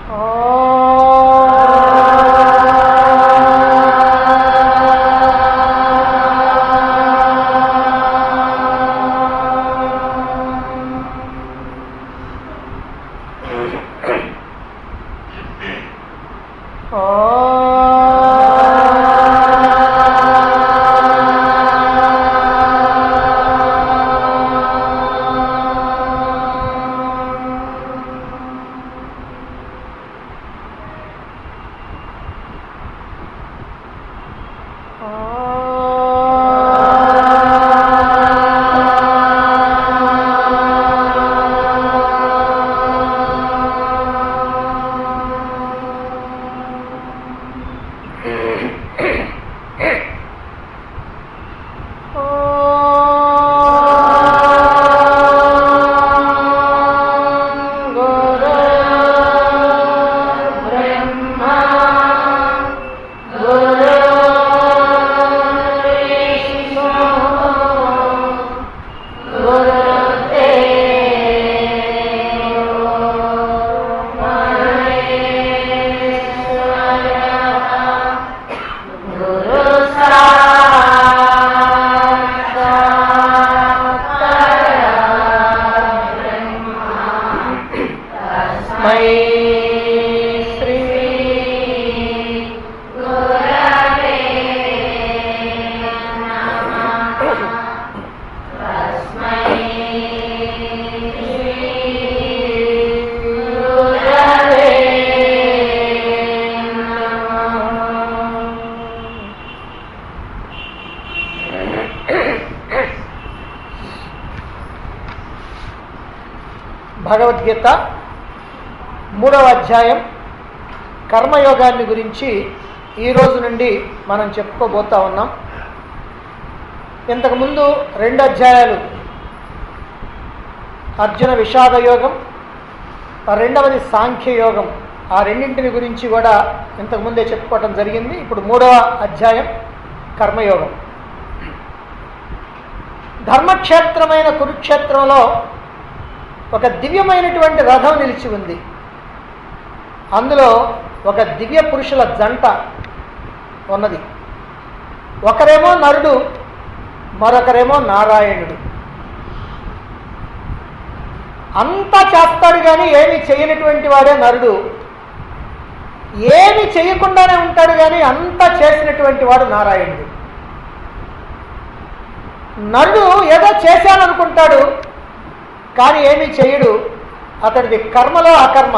My Shri Bhagavad Gita మూడవ అధ్యాయం కర్మయోగాన్ని గురించి ఈ రోజు నుండి మనం చెప్పుకోబోతా ఉన్నాం ఇంతకుముందు రెండు అధ్యాయాలు అర్జున విషాద యోగం ఆ రెండవది సాంఖ్యయోగం ఆ రెండింటిని గురించి కూడా ఇంతకుముందే చెప్పుకోవటం జరిగింది ఇప్పుడు మూడవ అధ్యాయం కర్మయోగం ధర్మక్షేత్రమైన కురుక్షేత్రంలో ఒక దివ్యమైనటువంటి రథం నిలిచి ఉంది అందులో ఒక దివ్య పురుషుల జంట ఉన్నది ఒకరేమో నరుడు మరొకరేమో నారాయణుడు అంతా చేస్తాడు కానీ ఏమి చేయనటువంటి వాడే నరుడు ఏమి చేయకుండానే ఉంటాడు కానీ అంతా చేసినటువంటి వాడు నారాయణుడు నరుడు ఏదో చేశాననుకుంటాడు కానీ ఏమీ చేయడు అతడిది కర్మలో అకర్మ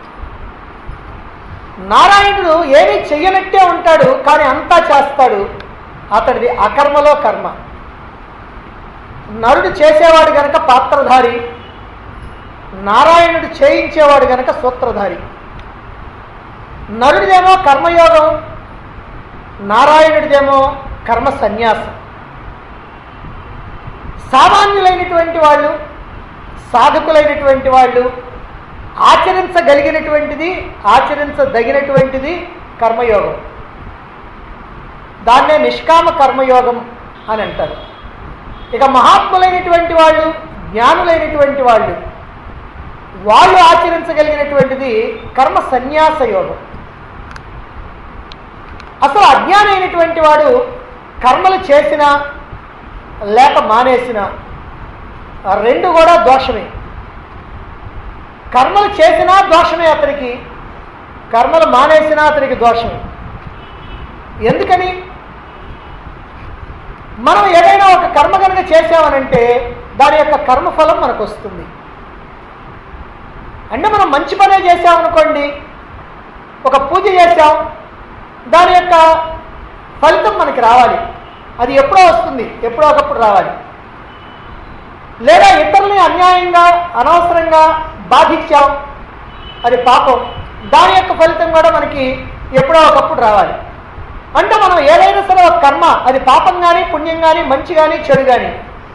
నారాయణుడు ఏమీ చెయ్యనట్టే ఉంటాడు కానీ అంతా చేస్తాడు అతడిది అకర్మలో కర్మ నరుడు చేసేవాడు గనక పాత్రధారి నారాయణుడు చేయించేవాడు గనక సూత్రధారి నరుడిదేమో కర్మయోగం నారాయణుడిదేమో కర్మ సన్యాసం సామాన్యులైనటువంటి వాళ్ళు సాధకులైనటువంటి వాళ్ళు ఆచరించగలిగినటువంటిది ఆచరించదగినటువంటిది కర్మయోగం దాన్నే నిష్కామ కర్మయోగం అని అంటారు ఇక మహాత్ములైనటువంటి వాళ్ళు జ్ఞానులైనటువంటి వాళ్ళు వాళ్ళు ఆచరించగలిగినటువంటిది కర్మ సన్యాస యోగం అసలు అజ్ఞాని అయినటువంటి వాడు కర్మలు చేసినా లేక మానేసినా ఆ రెండు కూడా దోషమే కర్మలు చేసినా దోషమే అతనికి కర్మలు మానేసినా అతనికి దోషమే ఎందుకని మనం ఏదైనా ఒక కర్మ కనుక చేసామనంటే దాని యొక్క కర్మఫలం మనకు వస్తుంది అంటే మనం మంచి పనే చేసామనుకోండి ఒక పూజ చేసాం దాని యొక్క ఫలితం మనకి రావాలి అది ఎప్పుడో వస్తుంది ఎప్పుడో ఒకప్పుడు రావాలి లేదా ఇతరుల్ని అన్యాయంగా అనవసరంగా బాధించాం అది పాపం దాని యొక్క ఫలితం కూడా మనకి ఎప్పుడో ఒకప్పుడు రావాలి అంటే మనం ఏదైనా సరే ఒక కర్మ అది పాపం కానీ పుణ్యం కానీ మంచి కానీ చెడు కానీ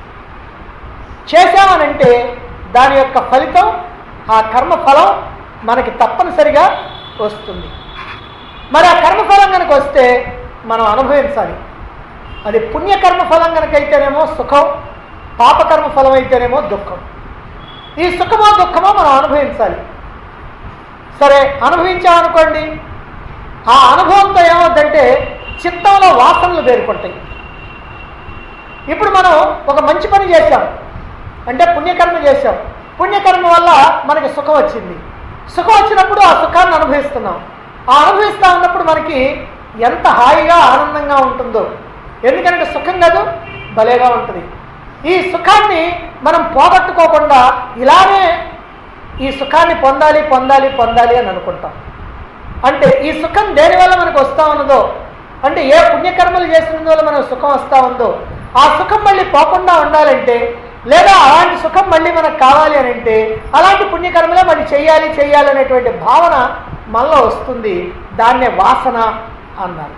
చేశామనంటే దాని యొక్క ఫలితం ఆ కర్మ ఫలం మనకి తప్పనిసరిగా వస్తుంది మరి ఆ కర్మఫలం కనుక వస్తే మనం అనుభవించాలి అది పుణ్యకర్మ ఫలం కనుక అయితేనేమో సుఖం పాపకర్మ ఫలం అయితేనేమో దుఃఖం ఈ సుఖమో దుఃఖమో మనం అనుభవించాలి సరే అనుభవించామనుకోండి ఆ అనుభవంతో ఏమవుద్దంటే చిత్తంలో వాసనలు పేరుకుంటాయి ఇప్పుడు మనం ఒక మంచి పని చేశాం అంటే పుణ్యకర్మ చేశాం పుణ్యకర్మ వల్ల మనకి సుఖం వచ్చింది సుఖం వచ్చినప్పుడు ఆ సుఖాన్ని అనుభవిస్తున్నాం ఆ అనుభవిస్తా ఉన్నప్పుడు మనకి ఎంత హాయిగా ఆనందంగా ఉంటుందో ఎందుకంటే సుఖం కాదు భలేగా ఉంటుంది ఈ సుఖాన్ని మనం పోగొట్టుకోకుండా ఇలానే ఈ సుఖాన్ని పొందాలి పొందాలి పొందాలి అని అనుకుంటాం అంటే ఈ సుఖం దేనివల్ల మనకు వస్తా ఉన్నదో అంటే ఏ పుణ్యకర్మలు చేసినందువల్ల మనకు సుఖం వస్తా ఉందో ఆ సుఖం మళ్ళీ పోకుండా ఉండాలంటే లేదా అలాంటి సుఖం మళ్ళీ మనకు కావాలి అని అంటే అలాంటి పుణ్యకర్మలే మళ్ళీ చేయాలి చేయాలి అనేటువంటి భావన మనలో వస్తుంది దాన్నే వాసన అన్నారు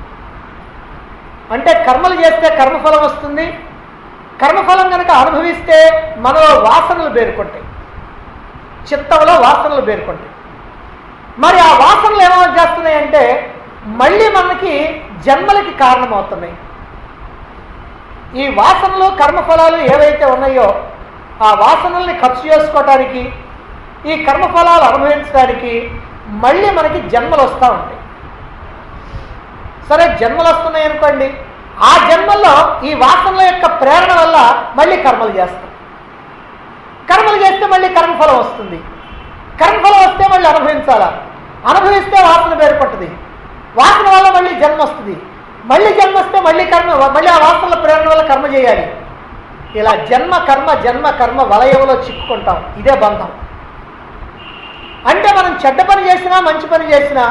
అంటే కర్మలు చేస్తే కర్మఫలం వస్తుంది కర్మఫలం కనుక అనుభవిస్తే మనలో వాసనలు పేరుకుంటాయి చిత్తంలో వాసనలు పేరుకుంటాయి మరి ఆ వాసనలు ఏమని చేస్తున్నాయంటే మళ్ళీ మనకి జన్మలకి కారణమవుతున్నాయి ఈ వాసనలు కర్మఫలాలు ఏవైతే ఉన్నాయో ఆ వాసనల్ని ఖర్చు చేసుకోవటానికి ఈ కర్మఫలాలు అనుభవించడానికి మళ్ళీ మనకి జన్మలు వస్తూ ఉంటాయి సరే జన్మలు వస్తున్నాయి అనుకోండి ఆ జన్మల్లో ఈ వాసనల యొక్క ప్రేరణ వల్ల మళ్ళీ కర్మలు చేస్తాం కర్మలు చేస్తే మళ్ళీ కర్మఫలం వస్తుంది కర్మఫలం వస్తే మళ్ళీ అనుభవించాలా అనుభవిస్తే వాసన పేరుపడుతుంది వాసన వల్ల మళ్ళీ జన్మ వస్తుంది మళ్ళీ జన్మ వస్తే మళ్ళీ కర్మ మళ్ళీ ఆ వాసనల ప్రేరణ వల్ల కర్మ చేయాలి ఇలా జన్మ కర్మ జన్మ కర్మ వలయంలో చిక్కుకుంటాం ఇదే బంధం అంటే మనం చెడ్డ పని చేసినా మంచి పని చేసినా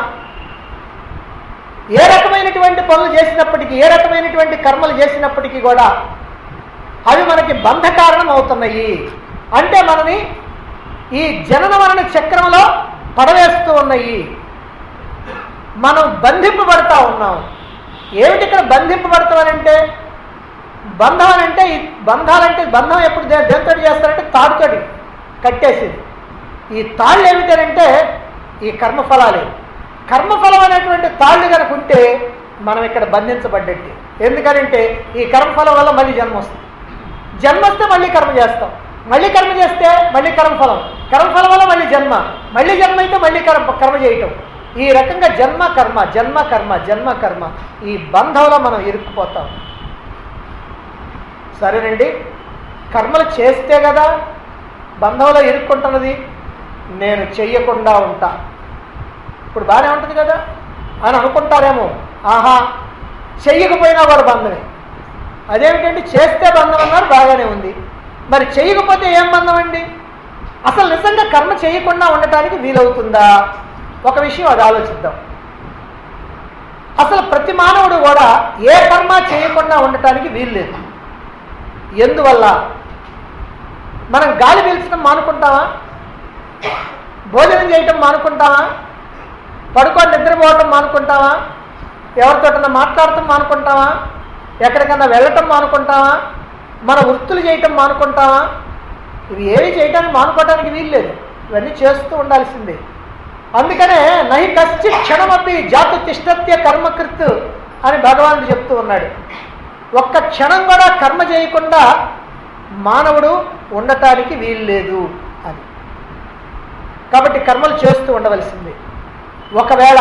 ఏ రకమైనటువంటి పనులు చేసినప్పటికీ ఏ రకమైనటువంటి కర్మలు చేసినప్పటికీ కూడా అవి మనకి బంధ కారణం అవుతున్నాయి అంటే మనని ఈ జనన మరణ చక్రంలో పడవేస్తూ ఉన్నాయి మనం బంధింపబడతా ఉన్నాం ఏమిటి ఇక్కడ బంధింపబడతామనంటే బంధం అని అంటే ఈ బంధాలంటే బంధం ఎప్పుడు దే- దేంతో చేస్తారంటే తాడుతోటి కట్టేసింది ఈ తాళ్ళు ఏమిటంటే ఈ కర్మఫలాలే కర్మఫలం అనేటువంటి తాళ్ళు కనుక ఉంటే మనం ఇక్కడ బంధించబడ్డట్టు ఎందుకనంటే ఈ కర్మఫలం వల్ల మళ్ళీ జన్మ వస్తుంది జన్మ వస్తే మళ్ళీ కర్మ చేస్తాం మళ్ళీ కర్మ చేస్తే మళ్ళీ కర్మఫలం కర్మఫలం వల్ల మళ్ళీ జన్మ మళ్ళీ జన్మ అయితే మళ్ళీ కర్మ కర్మ చేయటం ఈ రకంగా జన్మ కర్మ జన్మ కర్మ జన్మ కర్మ ఈ బంధంలో మనం ఇరుక్కుపోతాం సరేనండి కర్మలు చేస్తే కదా బంధంలో ఇరుక్కుంటున్నది నేను చెయ్యకుండా ఉంటా ఇప్పుడు బాగానే ఉంటుంది కదా అని అనుకుంటారేమో ఆహా చెయ్యకపోయినా కూడా బంధమే అదేమిటంటే చేస్తే బంధం అన్నారు బాగానే ఉంది మరి చేయకపోతే ఏం బంధం అండి అసలు నిజంగా కర్మ చేయకుండా ఉండటానికి వీలవుతుందా ఒక విషయం అది ఆలోచిద్దాం అసలు ప్రతి మానవుడు కూడా ఏ కర్మ చేయకుండా ఉండటానికి వీలు లేదు ఎందువల్ల మనం గాలి పీల్చడం మానుకుంటామా భోజనం చేయటం మానుకుంటామా పడుకొని నిద్రపోవటం మానుకుంటామా ఎవరితోటన్నా మాట్లాడటం మానుకుంటామా ఎక్కడికన్నా వెళ్ళటం మానుకుంటామా మన వృత్తులు చేయటం మానుకుంటామా ఇవి ఏవి చేయటానికి మానుకోవటానికి వీల్లేదు ఇవన్నీ చేస్తూ ఉండాల్సిందే అందుకనే నహి కశ్చి క్షణమపి జాతు తిష్టత్య కర్మకృత్ అని భగవానుడు చెప్తూ ఉన్నాడు ఒక్క క్షణం కూడా కర్మ చేయకుండా మానవుడు ఉండటానికి వీల్లేదు అని కాబట్టి కర్మలు చేస్తూ ఉండవలసిందే ఒకవేళ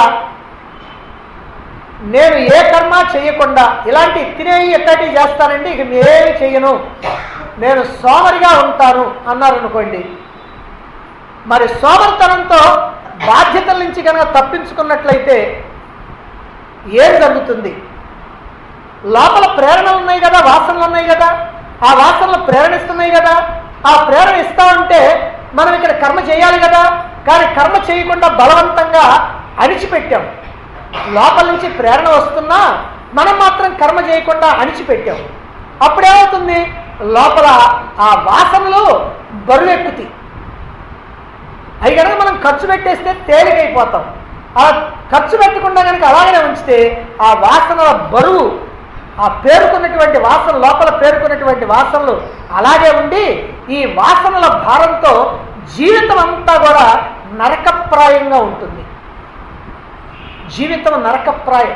నేను ఏ కర్మ చేయకుండా ఇలాంటి తినేవి ఎక్కటి చేస్తానండి ఇక ఏమి చేయను నేను సోమరిగా ఉంటాను అన్నారు అనుకోండి మరి సోమరితనంతో బాధ్యతల నుంచి కనుక తప్పించుకున్నట్లయితే ఏం జరుగుతుంది లోపల ప్రేరణలు ఉన్నాయి కదా వాసనలు ఉన్నాయి కదా ఆ వాసనలు ప్రేరణిస్తున్నాయి కదా ఆ ప్రేరణ ఇస్తా ఉంటే మనం ఇక్కడ కర్మ చేయాలి కదా కానీ కర్మ చేయకుండా బలవంతంగా అణిచిపెట్టాం లోపల నుంచి ప్రేరణ వస్తున్నా మనం మాత్రం కర్మ చేయకుండా అణిచిపెట్టాం అప్పుడేమవుతుంది లోపల ఆ వాసనలు బరువెక్కుతాయి అవి కనుక మనం ఖర్చు పెట్టేస్తే తేలికైపోతాం ఆ ఖర్చు పెట్టకుండా కనుక అలాగనే ఉంచితే ఆ వాసనల బరువు ఆ పేరుకున్నటువంటి వాసన లోపల పేరుకున్నటువంటి వాసనలు అలాగే ఉండి ఈ వాసనల భారంతో జీవితం అంతా కూడా నరకప్రాయంగా ఉంటుంది జీవితం నరకప్రాయం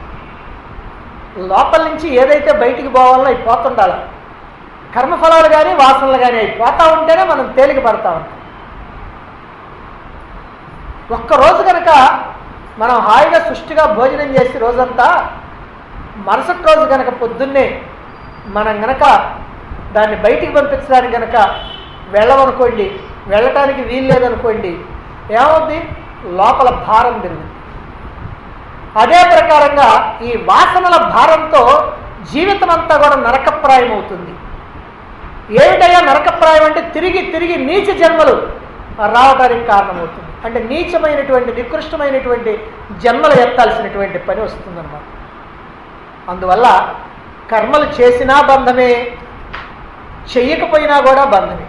లోపల నుంచి ఏదైతే బయటికి పోవాలో అవి పోతుండాలి కర్మఫలాలు కానీ వాసనలు కానీ అవి పోతా ఉంటేనే మనం తేలిక పడతా ఉంటాం ఒక్కరోజు కనుక మనం హాయిగా సుష్టిగా భోజనం చేసి రోజంతా మరుసటి రోజు కనుక పొద్దున్నే మనం గనక దాన్ని బయటికి పంపించడానికి గనక వెళ్ళమనుకోండి వెళ్ళటానికి వీలు లేదనుకోండి ఏమవుద్ది లోపల భారం పెరుగుతుంది అదే ప్రకారంగా ఈ వాసనల భారంతో జీవితం అంతా కూడా నరకప్రాయం అవుతుంది ఏమిటయ్యా నరకప్రాయం అంటే తిరిగి తిరిగి నీచ జన్మలు రావడానికి కారణమవుతుంది అంటే నీచమైనటువంటి నికృష్టమైనటువంటి జన్మలు ఎత్తాల్సినటువంటి పని వస్తుందన్నమాట అందువల్ల కర్మలు చేసినా బంధమే చెయ్యకపోయినా కూడా బంధమే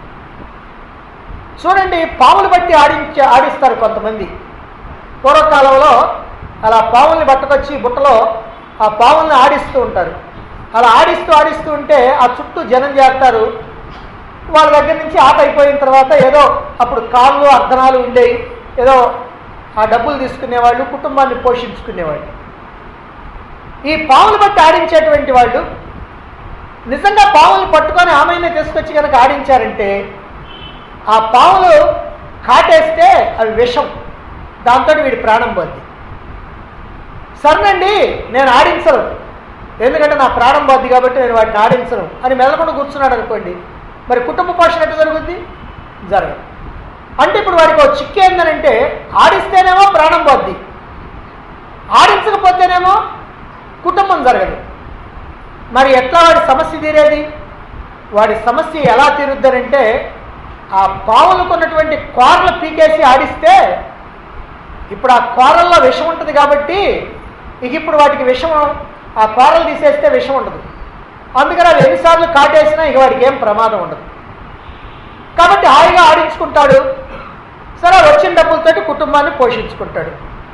చూడండి పాములు బట్టి ఆడించే ఆడిస్తారు కొంతమంది పూర్వకాలంలో అలా పాముల్ని పట్టుకొచ్చి బుట్టలో ఆ పాముల్ని ఆడిస్తూ ఉంటారు అలా ఆడిస్తూ ఆడిస్తూ ఉంటే ఆ చుట్టూ జనం చేస్తారు వాళ్ళ దగ్గర నుంచి ఆట అయిపోయిన తర్వాత ఏదో అప్పుడు కాళ్ళు అర్ధనాలు ఉండేవి ఏదో ఆ డబ్బులు తీసుకునేవాళ్ళు కుటుంబాన్ని పోషించుకునేవాళ్ళు ఈ పాములు బట్టి ఆడించేటువంటి వాళ్ళు నిజంగా పాములు పట్టుకొని ఆమెనే తీసుకొచ్చి కనుక ఆడించారంటే ఆ పాములు కాటేస్తే అవి విషం దాంతో వీడి ప్రాణం పోద్ది సరేనండి నేను ఆడించను ఎందుకంటే నా ప్రాణం పోద్ది కాబట్టి నేను వాటిని ఆడించను అని మెదలకుండా కూర్చున్నాడు అనుకోండి మరి కుటుంబ పోషణ ఎట్లా జరుగుద్ది జరగదు అంటే ఇప్పుడు వాడికి ఒక చిక్కు ఏంటనంటే ఆడిస్తేనేమో ప్రాణం పోద్ది ఆడించకపోతేనేమో కుటుంబం జరగదు మరి ఎట్లా వాడి సమస్య తీరేది వాడి సమస్య ఎలా తీరుద్దనంటే ఆ పావులకు ఉన్నటువంటి కోరలు పీకేసి ఆడిస్తే ఇప్పుడు ఆ కోరల్లో విషం ఉంటుంది కాబట్టి ఇక ఇప్పుడు వాటికి విషం ఆ కోరలు తీసేస్తే విషం ఉండదు అందుకని అవి ఎన్నిసార్లు కాటేసినా ఇక వాడికి ఏం ప్రమాదం ఉండదు కాబట్టి హాయిగా ఆడించుకుంటాడు సరే వచ్చిన డబ్బులతోటి కుటుంబాన్ని పోషించుకుంటాడు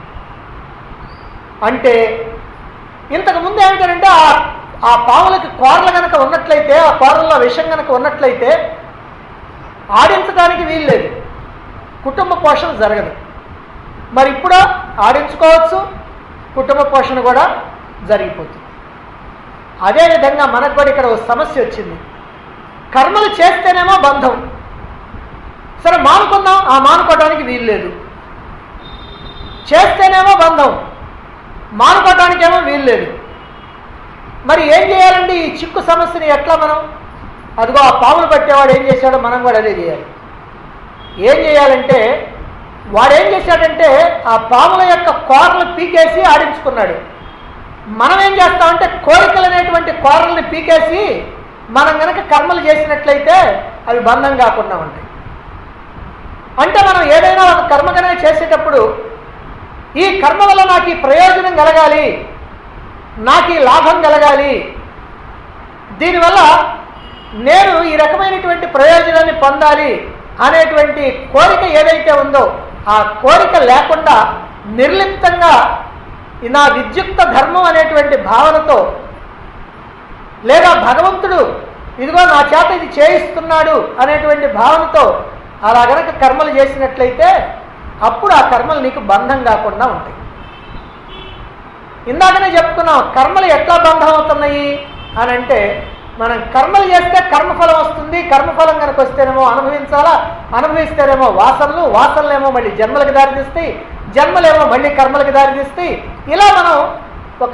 అంటే ఇంతకు ముందు ఏమిటంటే ఆ ఆ పాములకి కోరలు కనుక ఉన్నట్లయితే ఆ కోరల్లో విషం కనుక ఉన్నట్లయితే ఆడించడానికి వీల్లేదు కుటుంబ పోషణ జరగదు మరి ఇప్పుడు ఆడించుకోవచ్చు కుటుంబ పోషణ కూడా జరిగిపోతుంది అదేవిధంగా మనకు కూడా ఇక్కడ ఒక సమస్య వచ్చింది కర్మలు చేస్తేనేమో బంధం సరే మానుకుందాం ఆ మానుకోవడానికి వీలు లేదు చేస్తేనేమో బంధం మానుకోవటానికేమో వీలు లేదు మరి ఏం చేయాలండి ఈ చిక్కు సమస్యని ఎట్లా మనం అదిగో ఆ పాములు పట్టేవాడు ఏం చేశాడో మనం కూడా అదే చేయాలి ఏం చేయాలంటే వాడు ఏం చేశాడంటే ఆ పాముల యొక్క కోరలు పీకేసి ఆడించుకున్నాడు మనం ఏం చేస్తామంటే కోరికలు అనేటువంటి కోరల్ని పీకేసి మనం గనక కర్మలు చేసినట్లయితే అవి బంధం కాకుండా ఉంటాయి అంటే మనం ఏదైనా ఒక కర్మ కనుక చేసేటప్పుడు ఈ కర్మ వల్ల నాకు ఈ ప్రయోజనం కలగాలి నాకు ఈ లాభం కలగాలి దీనివల్ల నేను ఈ రకమైనటువంటి ప్రయోజనాన్ని పొందాలి అనేటువంటి కోరిక ఏదైతే ఉందో ఆ కోరిక లేకుండా నిర్లిప్తంగా ఈ నా విద్యుక్త ధర్మం అనేటువంటి భావనతో లేదా భగవంతుడు ఇదిగో నా చేత ఇది చేయిస్తున్నాడు అనేటువంటి భావనతో అలా గనక కర్మలు చేసినట్లయితే అప్పుడు ఆ కర్మలు నీకు బంధం కాకుండా ఉంటాయి ఇందాకనే చెప్పుకున్నాం కర్మలు ఎట్లా బంధం అవుతున్నాయి అని అంటే మనం కర్మలు చేస్తే కర్మఫలం వస్తుంది కర్మఫలం కనుక వస్తేనేమో అనుభవించాలా అనుభవిస్తేనేమో వాసనలు వాసనలేమో మళ్ళీ జన్మలకు దారితీస్తాయి జన్మలేమో మళ్ళీ కర్మలకు దారితీస్తాయి ఇలా మనం ఒక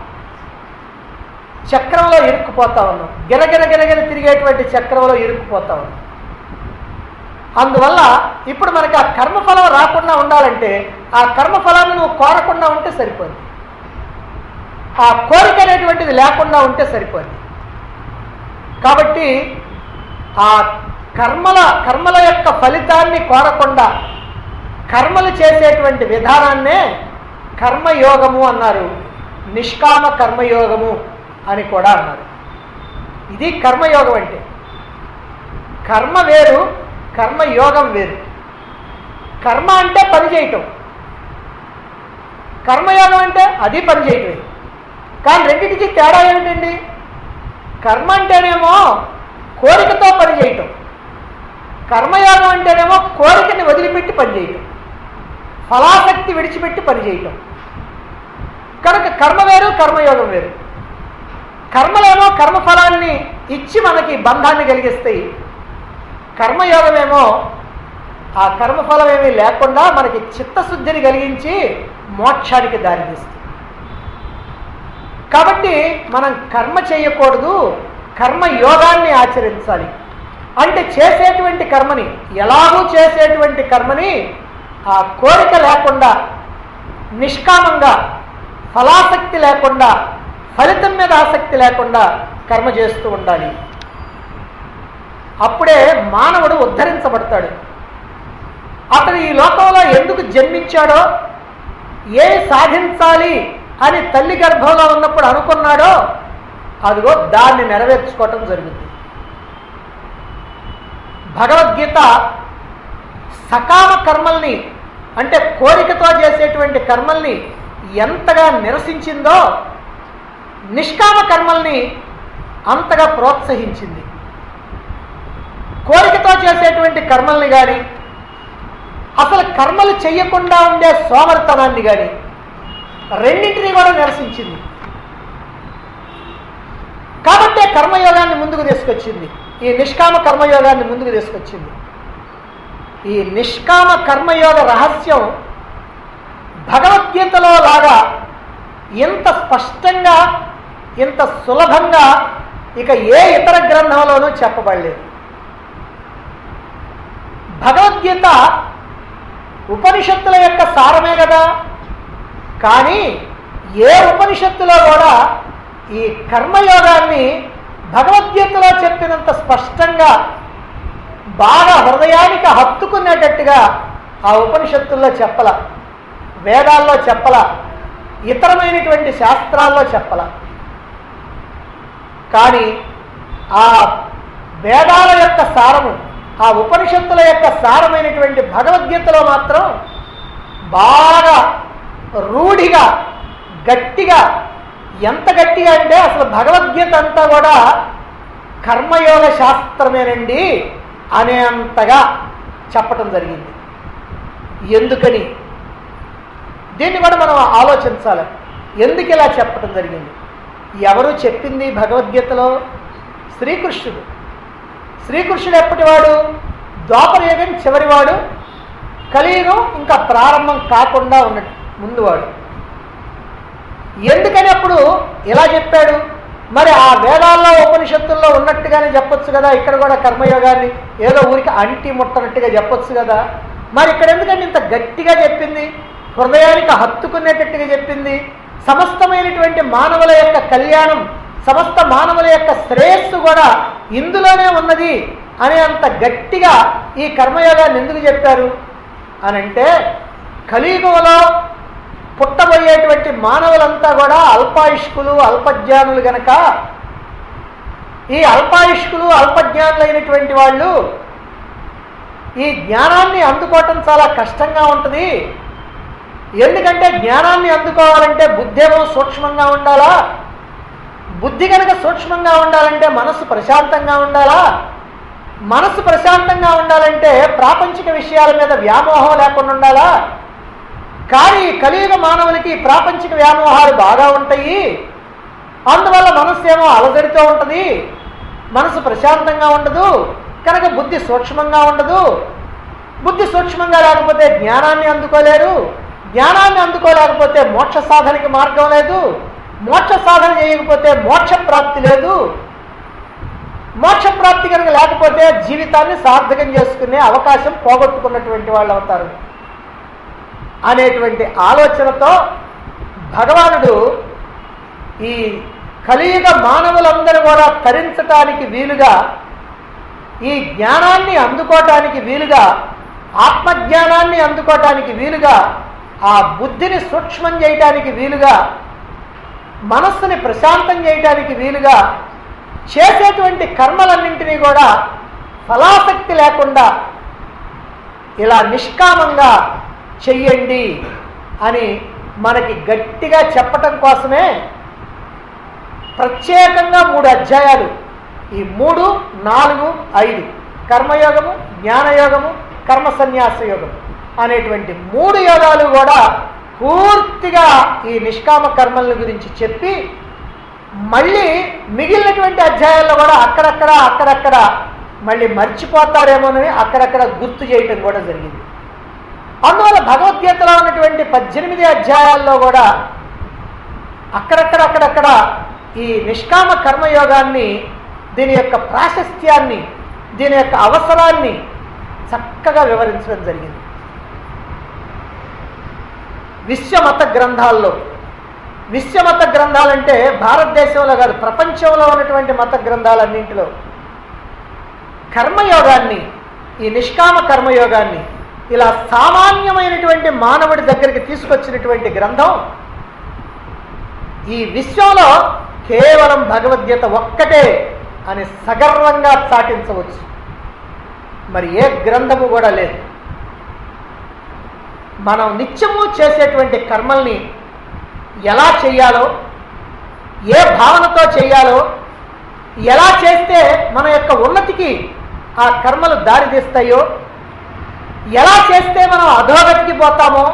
చక్రంలో ఇరుక్కుపోతా ఉన్నాం గిరగిర గిరగిర తిరిగేటువంటి చక్రంలో ఇరుక్కుపోతా ఉన్నాం అందువల్ల ఇప్పుడు మనకి ఆ కర్మఫలం రాకుండా ఉండాలంటే ఆ కర్మఫలాన్ని నువ్వు కోరకుండా ఉంటే సరిపోద్ది ఆ కోరిక అనేటువంటిది లేకుండా ఉంటే సరిపోద్ది కాబట్టి ఆ కర్మల కర్మల యొక్క ఫలితాన్ని కోరకుండా కర్మలు చేసేటువంటి విధానాన్నే కర్మయోగము అన్నారు నిష్కామ కర్మయోగము అని కూడా అన్నారు ఇది కర్మయోగం అంటే కర్మ వేరు కర్మయోగం వేరు కర్మ అంటే పని చేయటం కర్మయోగం అంటే అది పని చేయటమే కానీ రెండింటికి తేడా ఏమిటండి కర్మ అంటేనేమో కోరికతో పని చేయటం కర్మయోగం అంటేనేమో కోరికని వదిలిపెట్టి పని చేయటం ఫలాసక్తి విడిచిపెట్టి పని చేయటం కనుక కర్మ వేరు కర్మయోగం వేరు కర్మలేమో కర్మఫలాన్ని ఇచ్చి మనకి బంధాన్ని కలిగిస్తాయి కర్మయోగమేమో ఆ కర్మఫలం ఏమీ లేకుండా మనకి చిత్తశుద్ధిని కలిగించి మోక్షానికి దారితీస్తుంది కాబట్టి మనం కర్మ చేయకూడదు కర్మ యోగాన్ని ఆచరించాలి అంటే చేసేటువంటి కర్మని ఎలాగూ చేసేటువంటి కర్మని ఆ కోరిక లేకుండా నిష్కామంగా ఫలాసక్తి లేకుండా ఫలితం మీద ఆసక్తి లేకుండా కర్మ చేస్తూ ఉండాలి అప్పుడే మానవుడు ఉద్ధరించబడతాడు అతడు ఈ లోకంలో ఎందుకు జన్మించాడో ఏ సాధించాలి అని తల్లి గర్భంలో ఉన్నప్పుడు అనుకున్నాడో అదిగో దాన్ని నెరవేర్చుకోవటం జరుగుతుంది భగవద్గీత సకామ కర్మల్ని అంటే కోరికతో చేసేటువంటి కర్మల్ని ఎంతగా నిరసించిందో నిష్కామ కర్మల్ని అంతగా ప్రోత్సహించింది కోరికతో చేసేటువంటి కర్మల్ని కానీ అసలు కర్మలు చెయ్యకుండా ఉండే సోమరితనాన్ని కానీ రెండింటినీ కూడా నిరసించింది కాబట్టే కర్మయోగాన్ని ముందుకు తీసుకొచ్చింది ఈ నిష్కామ కర్మయోగాన్ని ముందుకు తీసుకొచ్చింది ఈ నిష్కామ కర్మయోగ రహస్యం భగవద్గీతలో లాగా ఇంత స్పష్టంగా ఇంత సులభంగా ఇక ఏ ఇతర గ్రంథంలోనూ చెప్పబడలేదు భగవద్గీత ఉపనిషత్తుల యొక్క సారమే కదా కానీ ఏ ఉపనిషత్తులో కూడా ఈ కర్మయోగాన్ని భగవద్గీతలో చెప్పినంత స్పష్టంగా బాగా హృదయానికి హత్తుకునేటట్టుగా ఆ ఉపనిషత్తుల్లో చెప్పల వేదాల్లో చెప్పల ఇతరమైనటువంటి శాస్త్రాల్లో చెప్పల కానీ ఆ వేదాల యొక్క సారము ఆ ఉపనిషత్తుల యొక్క సారమైనటువంటి భగవద్గీతలో మాత్రం బాగా రూఢిగా గట్టిగా ఎంత గట్టిగా అంటే అసలు భగవద్గీత అంతా కూడా కర్మయోగ శాస్త్రమేనండి అనే అంతగా చెప్పటం జరిగింది ఎందుకని దీన్ని కూడా మనం ఆలోచించాలి ఎందుకు ఇలా చెప్పటం జరిగింది ఎవరు చెప్పింది భగవద్గీతలో శ్రీకృష్ణుడు శ్రీకృష్ణుడు ఎప్పటివాడు ద్వాపరయుగం చివరివాడు కలియుగం ఇంకా ప్రారంభం కాకుండా ఉన్న ముందువాడు ఎందుకని అప్పుడు ఇలా చెప్పాడు మరి ఆ వేదాల్లో ఉపనిషత్తుల్లో ఉన్నట్టుగానే చెప్పొచ్చు కదా ఇక్కడ కూడా కర్మయోగాన్ని ఏదో ఊరికి అంటి ముట్టనట్టుగా చెప్పొచ్చు కదా మరి ఇక్కడ ఎందుకంటే ఇంత గట్టిగా చెప్పింది హృదయానికి హత్తుకునేటట్టుగా చెప్పింది సమస్తమైనటువంటి మానవుల యొక్క కళ్యాణం సమస్త మానవుల యొక్క శ్రేయస్సు కూడా ఇందులోనే ఉన్నది అనే అంత గట్టిగా ఈ కర్మయోగాన్ని ఎందుకు చెప్పారు అని అంటే కలియుగంలో పుట్టబోయేటువంటి మానవులంతా కూడా అల్పాయుష్కులు అల్పజ్ఞానులు గనక ఈ అల్పాయుష్కులు అల్పజ్ఞానులైనటువంటి వాళ్ళు ఈ జ్ఞానాన్ని అందుకోవటం చాలా కష్టంగా ఉంటుంది ఎందుకంటే జ్ఞానాన్ని అందుకోవాలంటే బుద్ధేమో సూక్ష్మంగా ఉండాలా బుద్ధి కనుక సూక్ష్మంగా ఉండాలంటే మనస్సు ప్రశాంతంగా ఉండాలా మనస్సు ప్రశాంతంగా ఉండాలంటే ప్రాపంచిక విషయాల మీద వ్యామోహం లేకుండా ఉండాలా కానీ కలియుగ మానవులకి ప్రాపంచిక వ్యామోహాలు బాగా ఉంటాయి అందువల్ల మనస్సు ఏమో అలజడితో ఉంటుంది మనసు ప్రశాంతంగా ఉండదు కనుక బుద్ధి సూక్ష్మంగా ఉండదు బుద్ధి సూక్ష్మంగా లేకపోతే జ్ఞానాన్ని అందుకోలేరు జ్ఞానాన్ని అందుకోలేకపోతే మోక్ష సాధనకి మార్గం లేదు మోక్ష సాధన చేయకపోతే మోక్ష ప్రాప్తి లేదు మోక్ష ప్రాప్తి కనుక లేకపోతే జీవితాన్ని సార్థకం చేసుకునే అవకాశం పోగొట్టుకున్నటువంటి వాళ్ళు అవుతారు అనేటువంటి ఆలోచనతో భగవానుడు ఈ కలియుగ మానవులందరూ కూడా తరించటానికి వీలుగా ఈ జ్ఞానాన్ని అందుకోవటానికి వీలుగా ఆత్మజ్ఞానాన్ని అందుకోవటానికి వీలుగా ఆ బుద్ధిని సూక్ష్మం చేయటానికి వీలుగా మనస్సుని ప్రశాంతం చేయటానికి వీలుగా చేసేటువంటి కర్మలన్నింటినీ కూడా ఫలాసక్తి లేకుండా ఇలా నిష్కామంగా చెయ్యండి అని మనకి గట్టిగా చెప్పటం కోసమే ప్రత్యేకంగా మూడు అధ్యాయాలు ఈ మూడు నాలుగు ఐదు కర్మయోగము జ్ఞానయోగము కర్మ సన్యాస యోగం అనేటువంటి మూడు యోగాలు కూడా పూర్తిగా ఈ నిష్కామ కర్మల గురించి చెప్పి మళ్ళీ మిగిలినటువంటి అధ్యాయాల్లో కూడా అక్కడక్కడ అక్కడక్కడ మళ్ళీ మర్చిపోతారేమోనని అక్కడక్కడ గుర్తు చేయటం కూడా జరిగింది అందువల్ల భగవద్గీతలో ఉన్నటువంటి పద్దెనిమిది అధ్యాయాల్లో కూడా అక్కడక్కడ అక్కడక్కడ ఈ నిష్కామ కర్మయోగాన్ని దీని యొక్క ప్రాశస్త్యాన్ని దీని యొక్క అవసరాన్ని చక్కగా వివరించడం జరిగింది విశ్వమత గ్రంథాల్లో విశ్వమత గ్రంథాలంటే భారతదేశంలో కాదు ప్రపంచంలో ఉన్నటువంటి మత గ్రంథాలన్నింటిలో కర్మయోగాన్ని ఈ నిష్కామ కర్మయోగాన్ని ఇలా సామాన్యమైనటువంటి మానవుడి దగ్గరికి తీసుకొచ్చినటువంటి గ్రంథం ఈ విశ్వంలో కేవలం భగవద్గీత ఒక్కటే అని సగర్వంగా చాటించవచ్చు మరి ఏ గ్రంథము కూడా లేదు మనం నిత్యము చేసేటువంటి కర్మల్ని ఎలా చేయాలో ఏ భావనతో చేయాలో ఎలా చేస్తే మన యొక్క ఉన్నతికి ఆ కర్మలు దారితీస్తాయో ఎలా చేస్తే మనం అధోగతికి పోతామో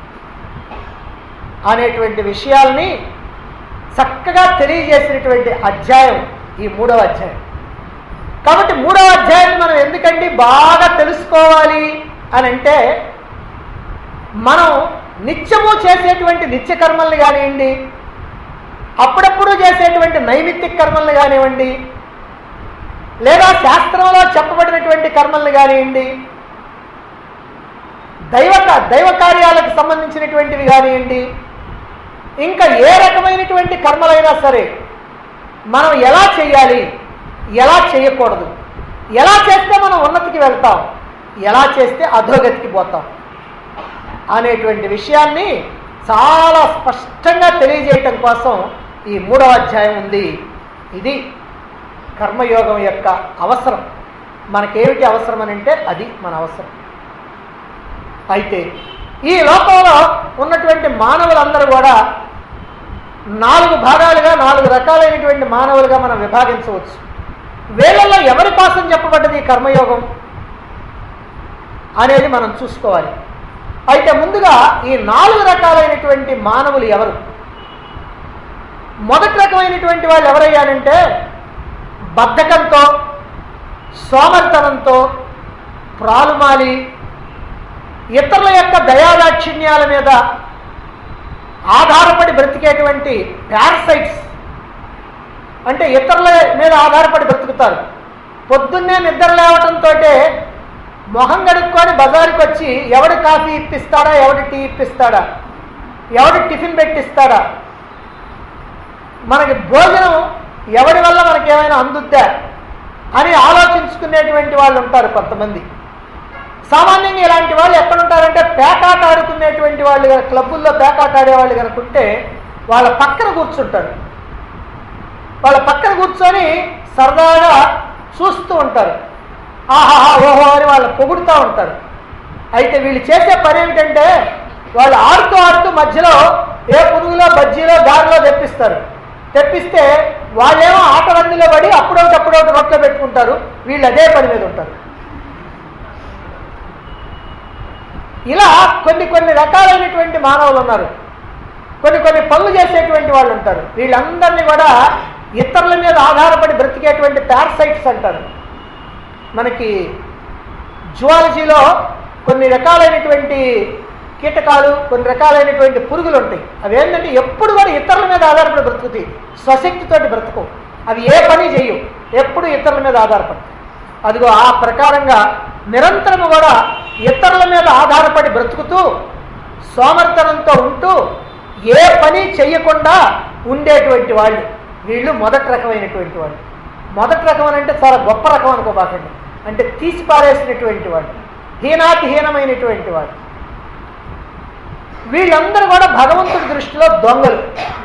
అనేటువంటి విషయాల్ని చక్కగా తెలియజేసినటువంటి అధ్యాయం ఈ మూడవ అధ్యాయం కాబట్టి మూడవ అధ్యాయం మనం ఎందుకండి బాగా తెలుసుకోవాలి అని అంటే మనం నిత్యము చేసేటువంటి నిత్య కర్మల్ని కానివ్వండి అప్పుడప్పుడు చేసేటువంటి నైమిత్తిక కర్మల్ని కానివ్వండి లేదా శాస్త్రంలో చెప్పబడినటువంటి కర్మల్ని కానివ్వండి దైవ దైవ కార్యాలకు సంబంధించినటువంటివి కానివ్వండి ఇంకా ఏ రకమైనటువంటి కర్మలైనా సరే మనం ఎలా చేయాలి ఎలా చేయకూడదు ఎలా చేస్తే మనం ఉన్నతికి వెళ్తాం ఎలా చేస్తే అధోగతికి పోతాం అనేటువంటి విషయాన్ని చాలా స్పష్టంగా తెలియజేయటం కోసం ఈ మూడవ అధ్యాయం ఉంది ఇది కర్మయోగం యొక్క అవసరం మనకేమిటి అవసరం అని అంటే అది మన అవసరం అయితే ఈ లోకంలో ఉన్నటువంటి మానవులందరూ కూడా నాలుగు భాగాలుగా నాలుగు రకాలైనటువంటి మానవులుగా మనం విభాగించవచ్చు వీళ్ళల్లో ఎవరి కోసం చెప్పబడ్డది ఈ కర్మయోగం అనేది మనం చూసుకోవాలి అయితే ముందుగా ఈ నాలుగు రకాలైనటువంటి మానవులు ఎవరు మొదటి రకమైనటువంటి వాళ్ళు ఎవరయ్యానంటే బద్ధకంతో సోమర్తనంతో ప్రాలుమాలి ఇతరుల యొక్క దయాదాక్షిణ్యాల మీద ఆధారపడి బ్రతికేటువంటి పారసైట్స్ అంటే ఇతరుల మీద ఆధారపడి బ్రతుకుతారు పొద్దున్నే నిద్ర లేవటంతో మొహం గడుక్కొని బజారుకి వచ్చి ఎవడు కాఫీ ఇప్పిస్తాడా ఎవడు టీ ఇప్పిస్తాడా ఎవడు టిఫిన్ పెట్టిస్తాడా మనకి భోజనం ఎవడి వల్ల మనకి ఏమైనా అందుద్దా అని ఆలోచించుకునేటువంటి వాళ్ళు ఉంటారు కొంతమంది సామాన్యంగా ఇలాంటి వాళ్ళు ఎక్కడుంటారంటే పేకాట ఆడుకునేటువంటి వాళ్ళు గనక క్లబ్బుల్లో పేకాట ఆడేవాళ్ళు కనుకుంటే వాళ్ళ పక్కన కూర్చుంటారు వాళ్ళ పక్కన కూర్చొని సరదాగా చూస్తూ ఉంటారు ఆహాహా ఓహో అని వాళ్ళు పొగుడుతూ ఉంటారు అయితే వీళ్ళు చేసే పని ఏమిటంటే వాళ్ళు ఆడుతూ ఆడుతూ మధ్యలో ఏ పురుగులో బజ్జీలో గారిలో తెప్పిస్తారు తెప్పిస్తే వాళ్ళేమో ఆట రందిలో పడి అప్పుడొకటి అప్పుడొకటి రొట్టె పెట్టుకుంటారు వీళ్ళు అదే పని మీద ఉంటారు ఇలా కొన్ని కొన్ని రకాలైనటువంటి మానవులు ఉన్నారు కొన్ని కొన్ని పనులు చేసేటువంటి వాళ్ళు ఉంటారు వీళ్ళందరినీ కూడా ఇతరుల మీద ఆధారపడి బ్రతికేటువంటి పారసైట్స్ అంటారు మనకి జువాలజీలో కొన్ని రకాలైనటువంటి కీటకాలు కొన్ని రకాలైనటువంటి పురుగులు ఉంటాయి అవి ఏంటంటే ఎప్పుడు కూడా ఇతరుల మీద ఆధారపడి బ్రతుకుతాయి స్వశక్తితోటి బ్రతుకు అవి ఏ పని చేయవు ఎప్పుడు ఇతరుల మీద ఆధారపడతాయి అదిగో ఆ ప్రకారంగా నిరంతరం కూడా ఇతరుల మీద ఆధారపడి బ్రతుకుతూ సోమర్తనంతో ఉంటూ ఏ పని చెయ్యకుండా ఉండేటువంటి వాళ్ళు వీళ్ళు మొదటి రకమైనటువంటి వాళ్ళు మొదటి రకం అని అంటే చాలా గొప్ప రకం అనుకోబాకండి అంటే తీసి పారేసినటువంటి వాళ్ళు హీనాతి హీనమైనటువంటి వాళ్ళు వీళ్ళందరూ కూడా భగవంతుడి దృష్టిలో దొంగలు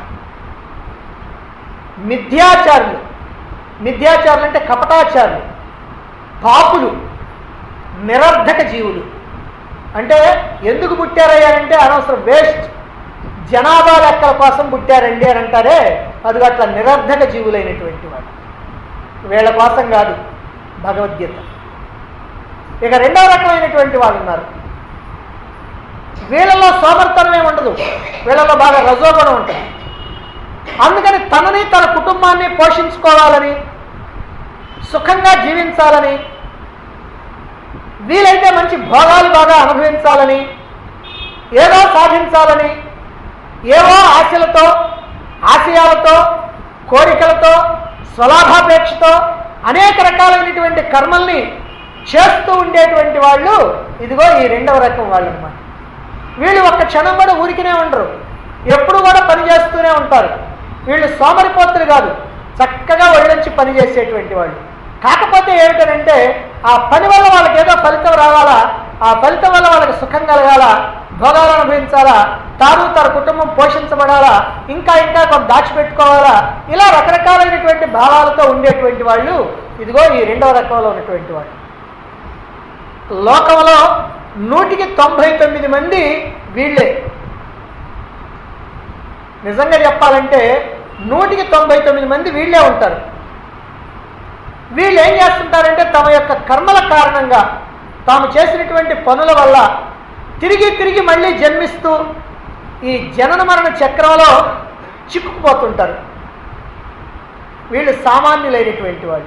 మిథ్యాచారులు మిథ్యాచారులు అంటే కపటాచారులు పాపులు నిరర్ధక జీవులు అంటే ఎందుకు పుట్టారయ్యా అంటే అనవసరం వేస్ట్ జనాభా లెక్కల కోసం పుట్టారండి అని అంటారే అది అట్లా నిరర్ధక జీవులైనటువంటి వాడు వీళ్ళ కోసం కాదు భగవద్గీత ఇక రెండవ రకమైనటువంటి వాళ్ళు ఉన్నారు వీళ్ళలో సోమర్తనమే ఉండదు వీళ్ళలో బాగా రజోగుణం ఉంటుంది అందుకని తనని తన కుటుంబాన్ని పోషించుకోవాలని సుఖంగా జీవించాలని వీలైతే మంచి భోగాలు బాగా అనుభవించాలని ఏదో సాధించాలని ఏవో ఆశలతో ఆశయాలతో కోరికలతో స్వలాభాపేక్షతో అనేక రకాలైనటువంటి కర్మల్ని చేస్తూ ఉండేటువంటి వాళ్ళు ఇదిగో ఈ రెండవ రకం వాళ్ళు అనమాట వీళ్ళు ఒక్క క్షణం కూడా ఊరికినే ఉండరు ఎప్పుడు కూడా పని చేస్తూనే ఉంటారు వీళ్ళు సోమరిపోతులు కాదు చక్కగా ఒళ్ళొంచి పని చేసేటువంటి వాళ్ళు కాకపోతే ఏమిటనంటే ఆ పని వల్ల వాళ్ళకి ఏదో ఫలితం రావాలా ఆ ఫలితం వల్ల వాళ్ళకి సుఖం కలగాల భోగాలు అనుభవించాలా తాను తన కుటుంబం పోషించబడాలా ఇంకా ఇంకా కొంత దాచిపెట్టుకోవాలా ఇలా రకరకాలైనటువంటి భావాలతో ఉండేటువంటి వాళ్ళు ఇదిగో ఈ రెండవ రకంలో ఉన్నటువంటి వాళ్ళు లోకంలో నూటికి తొంభై తొమ్మిది మంది వీళ్ళే నిజంగా చెప్పాలంటే నూటికి తొంభై తొమ్మిది మంది వీళ్ళే ఉంటారు వీళ్ళు ఏం చేస్తుంటారంటే తమ యొక్క కర్మల కారణంగా తాము చేసినటువంటి పనుల వల్ల తిరిగి తిరిగి మళ్ళీ జన్మిస్తూ ఈ జనన మరణ చక్రంలో చిక్కుకుపోతుంటారు వీళ్ళు సామాన్యులైనటువంటి వాళ్ళు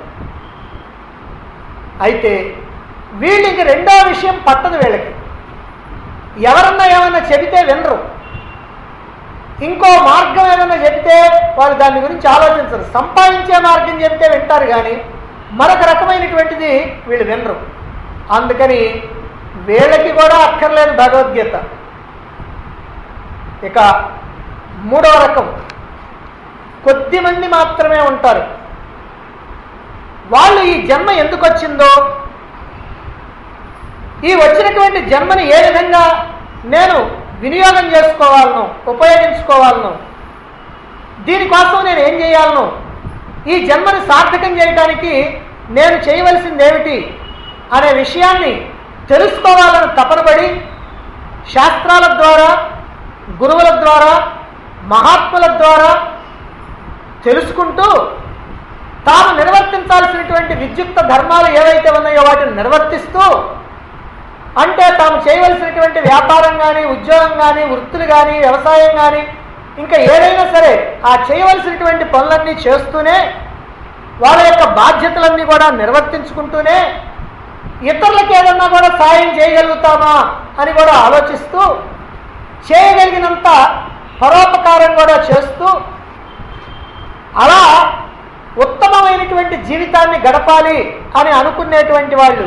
అయితే వీళ్ళు ఇంక రెండో విషయం పట్టదు వీళ్ళకి ఎవరన్నా ఏమన్నా చెబితే వినరు ఇంకో మార్గం ఏమైనా చెప్తే వాళ్ళు దాని గురించి ఆలోచించరు సంపాదించే మార్గం చెప్తే వింటారు కానీ మరొక రకమైనటువంటిది వీళ్ళు వినరు అందుకని వీళ్ళకి కూడా అక్కర్లేదు భగవద్గీత ఇక మూడవ రకం కొద్ది మంది మాత్రమే ఉంటారు వాళ్ళు ఈ జన్మ ఎందుకు వచ్చిందో ఈ వచ్చినటువంటి జన్మని ఏ విధంగా నేను వినియోగం చేసుకోవాలను ఉపయోగించుకోవాలను దీనికోసం నేను ఏం చేయాలను ఈ జన్మని సార్థకం చేయడానికి నేను చేయవలసింది ఏమిటి అనే విషయాన్ని తెలుసుకోవాలని తపనబడి శాస్త్రాల ద్వారా గురువుల ద్వారా మహాత్ముల ద్వారా తెలుసుకుంటూ తాము నిర్వర్తించాల్సినటువంటి విద్యుక్త ధర్మాలు ఏవైతే ఉన్నాయో వాటిని నిర్వర్తిస్తూ అంటే తాము చేయవలసినటువంటి వ్యాపారం కానీ ఉద్యోగం కానీ వృత్తులు కానీ వ్యవసాయం కానీ ఇంకా ఏదైనా సరే ఆ చేయవలసినటువంటి పనులన్నీ చేస్తూనే వాళ్ళ యొక్క బాధ్యతలన్నీ కూడా నిర్వర్తించుకుంటూనే ఇతరులకు ఏదన్నా కూడా సాయం చేయగలుగుతామా అని కూడా ఆలోచిస్తూ చేయగలిగినంత పరోపకారం కూడా చేస్తూ అలా ఉత్తమమైనటువంటి జీవితాన్ని గడపాలి అని అనుకునేటువంటి వాళ్ళు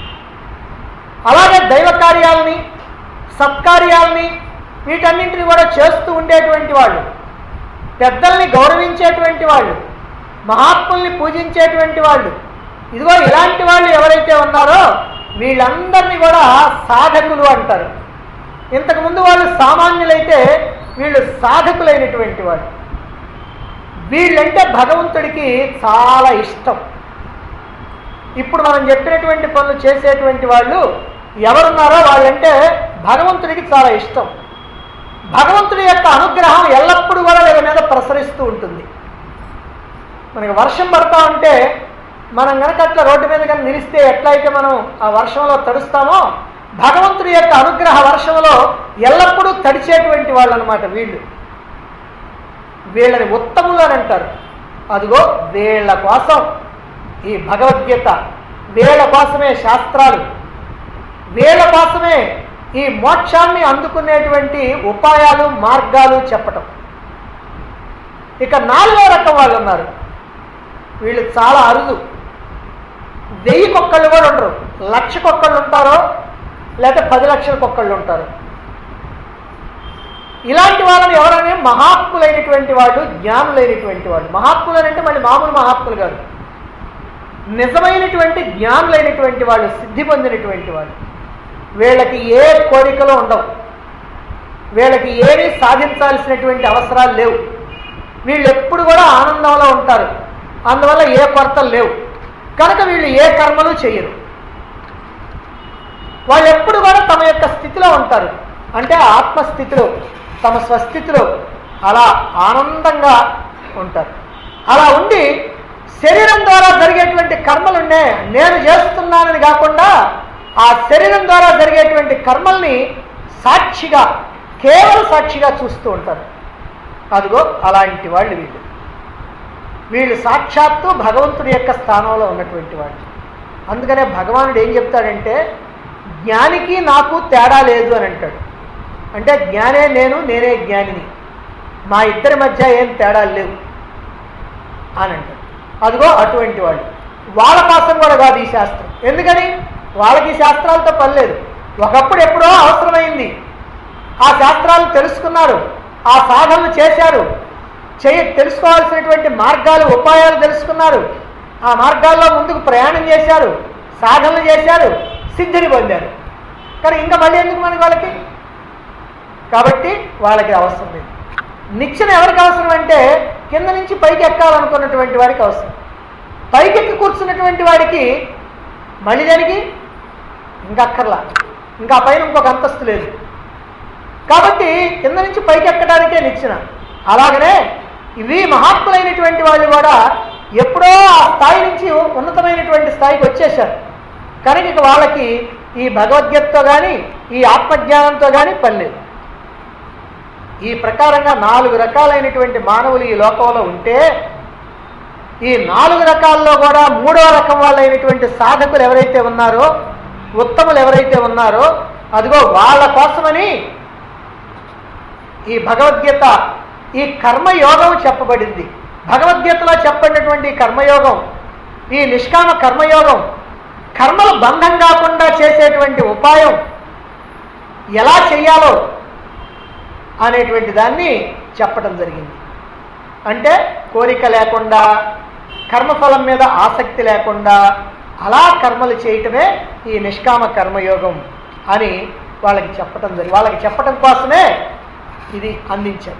అలాగే దైవ కార్యాలని సత్కార్యాలని వీటన్నింటిని కూడా చేస్తూ ఉండేటువంటి వాళ్ళు పెద్దల్ని గౌరవించేటువంటి వాళ్ళు మహాత్ముల్ని పూజించేటువంటి వాళ్ళు ఇదిగో ఇలాంటి వాళ్ళు ఎవరైతే ఉన్నారో వీళ్ళందరినీ కూడా సాధకులు అంటారు ఇంతకుముందు వాళ్ళు సామాన్యులైతే వీళ్ళు సాధకులైనటువంటి వాళ్ళు వీళ్ళంటే భగవంతుడికి చాలా ఇష్టం ఇప్పుడు మనం చెప్పినటువంటి పనులు చేసేటువంటి వాళ్ళు ఎవరున్నారో వాళ్ళంటే భగవంతుడికి చాలా ఇష్టం భగవంతుడి యొక్క అనుగ్రహం ఎల్లప్పుడూ కూడా వీళ్ళ మీద ప్రసరిస్తూ ఉంటుంది మనకి వర్షం పడతా ఉంటే మనం కనుక అట్లా రోడ్డు మీద కనుక నిలిస్తే ఎట్లయితే మనం ఆ వర్షంలో తడుస్తామో భగవంతుడి యొక్క అనుగ్రహ వర్షంలో ఎల్లప్పుడూ తడిచేటువంటి వాళ్ళు అనమాట వీళ్ళు వీళ్ళని ఉత్తములు అని అంటారు అదిగో వీళ్ళ కోసం ఈ భగవద్గీత వీళ్ళ కోసమే శాస్త్రాలు వీళ్ళ కోసమే ఈ మోక్షాన్ని అందుకునేటువంటి ఉపాయాలు మార్గాలు చెప్పటం ఇక నాలుగో రకం వాళ్ళు ఉన్నారు వీళ్ళు చాలా అరుదు వెయ్యి కుక్కళ్ళు కూడా ఉండరు లక్ష కుక్కళ్ళు ఉంటారో లేకపోతే పది లక్షల కుక్కళ్ళు ఉంటారు ఇలాంటి వాళ్ళని ఎవరైనా మహాత్ములైనటువంటి వాళ్ళు జ్ఞానులైనటువంటి వాళ్ళు మహాత్ములు అంటే మళ్ళీ మామూలు మహాత్ములు కాదు నిజమైనటువంటి జ్ఞానులైనటువంటి వాళ్ళు సిద్ధి పొందినటువంటి వాళ్ళు వీళ్ళకి ఏ కోరికలు ఉండవు వీళ్ళకి ఏమీ సాధించాల్సినటువంటి అవసరాలు లేవు వీళ్ళు ఎప్పుడు కూడా ఆనందంలో ఉంటారు అందువల్ల ఏ కొరతలు లేవు కనుక వీళ్ళు ఏ కర్మలు చేయరు వాళ్ళు ఎప్పుడు కూడా తమ యొక్క స్థితిలో ఉంటారు అంటే ఆత్మస్థితిలో తమ స్వస్థితిలో అలా ఆనందంగా ఉంటారు అలా ఉండి శరీరం ద్వారా జరిగేటువంటి కర్మలుండే నేను చేస్తున్నానని కాకుండా ఆ శరీరం ద్వారా జరిగేటువంటి కర్మల్ని సాక్షిగా కేవలం సాక్షిగా చూస్తూ ఉంటారు అదిగో అలాంటి వాళ్ళు వీళ్ళు వీళ్ళు సాక్షాత్తు భగవంతుడి యొక్క స్థానంలో ఉన్నటువంటి వాళ్ళు అందుకనే భగవానుడు ఏం చెప్తాడంటే జ్ఞానికి నాకు తేడా లేదు అని అంటాడు అంటే జ్ఞానే నేను నేనే జ్ఞానిని మా ఇద్దరి మధ్య ఏం తేడాలు లేవు అని అంటాడు అదిగో అటువంటి వాళ్ళు వాళ్ళ కోసం కూడా కాదు ఈ శాస్త్రం ఎందుకని వాళ్ళకి ఈ శాస్త్రాలతో పని లేదు ఒకప్పుడు ఎప్పుడో అవసరమైంది ఆ శాస్త్రాలు తెలుసుకున్నారు ఆ సాధనలు చేశారు చేయ తెలుసుకోవాల్సినటువంటి మార్గాలు ఉపాయాలు తెలుసుకున్నారు ఆ మార్గాల్లో ముందుకు ప్రయాణం చేశారు సాధనలు చేశారు సిద్ధిని పొందారు కానీ ఇంకా మళ్ళీ ఎందుకు మనకి వాళ్ళకి కాబట్టి వాళ్ళకి అవసరం లేదు నిచ్చెన ఎవరికి అవసరం అంటే కింద నుంచి పైకి ఎక్కాలనుకున్నటువంటి వాడికి అవసరం పైకెక్కి కూర్చున్నటువంటి వాడికి మళ్ళీ దానికి ఇంకా అక్కర్లా ఇంకా ఆ పైన ఇంకొక అంతస్తు లేదు కాబట్టి కింద నుంచి పైకి ఎక్కడానికే నిచ్చెన అలాగనే ఇవి మహాత్ములైనటువంటి వాళ్ళు కూడా ఎప్పుడో ఆ స్థాయి నుంచి ఉన్నతమైనటువంటి స్థాయికి వచ్చేసారు కనుక ఇక వాళ్ళకి ఈ భగవద్గీతతో కానీ ఈ ఆత్మజ్ఞానంతో కానీ పని లేదు ఈ ప్రకారంగా నాలుగు రకాలైనటువంటి మానవులు ఈ లోకంలో ఉంటే ఈ నాలుగు రకాల్లో కూడా మూడవ రకం వాళ్ళైనటువంటి సాధకులు ఎవరైతే ఉన్నారో ఉత్తములు ఎవరైతే ఉన్నారో అదిగో వాళ్ళ కోసమని ఈ భగవద్గీత ఈ కర్మయోగం చెప్పబడింది భగవద్గీతలో చెప్పబడినటువంటి ఈ కర్మయోగం ఈ నిష్కామ కర్మయోగం కర్మలు బంధం కాకుండా చేసేటువంటి ఉపాయం ఎలా చేయాలో అనేటువంటి దాన్ని చెప్పడం జరిగింది అంటే కోరిక లేకుండా కర్మఫలం మీద ఆసక్తి లేకుండా అలా కర్మలు చేయటమే ఈ నిష్కామ కర్మయోగం అని వాళ్ళకి చెప్పటం జరిగింది వాళ్ళకి చెప్పటం కోసమే ఇది అందించారు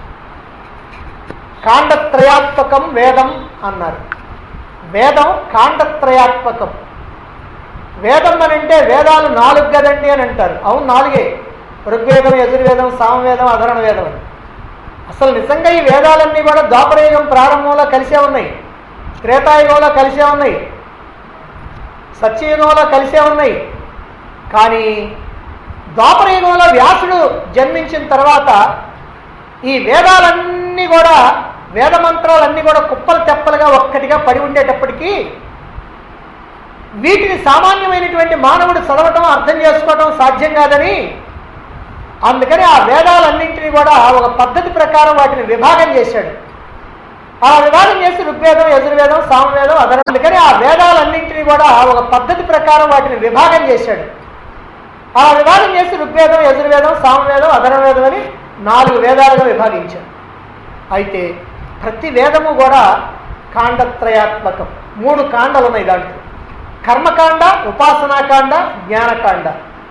కాండత్రయాత్మకం వేదం అన్నారు వేదం కాండత్రయాత్మకం వేదం అని అంటే వేదాలు నాలుగు కదండి అని అంటారు అవును నాలుగే ఋగ్వేదం యజుర్వేదం సామవేదం అధరణ వేదం అని అసలు నిజంగా ఈ వేదాలన్నీ కూడా ద్వాపరయుగం ప్రారంభంలో కలిసే ఉన్నాయి త్రేతాయుగంలో కలిసే ఉన్నాయి సత్యయుగంలో కలిసే ఉన్నాయి కానీ ద్వాపరయుగంలో వ్యాసుడు జన్మించిన తర్వాత ఈ వేదాలన్నీ కూడా వేద మంత్రాలన్నీ కూడా కుప్పలు తెప్పలుగా ఒక్కటిగా పడి ఉండేటప్పటికీ వీటిని సామాన్యమైనటువంటి మానవుడు చదవటం అర్థం చేసుకోవటం సాధ్యం కాదని అందుకని ఆ వేదాలన్నింటినీ కూడా ఒక పద్ధతి ప్రకారం వాటిని విభాగం చేశాడు ఆ విభాగం చేసి ఋగ్వేదం యజుర్వేదం సామవేదం అదన అందుకని ఆ వేదాలన్నింటినీ కూడా ఒక పద్ధతి ప్రకారం వాటిని విభాగం చేశాడు ఆ విభాగం చేసి ఋగ్వేదం యజుర్వేదం సామవేదం అధర్వవేదం అని నాలుగు వేదాలుగా విభాగించాడు అయితే ప్రతి వేదము కూడా కాండత్రయాత్మకం మూడు కాండలు ఉన్నాయి దాంట్లో కర్మకాండ ఉపాసనాకాండ జ్ఞానకాండ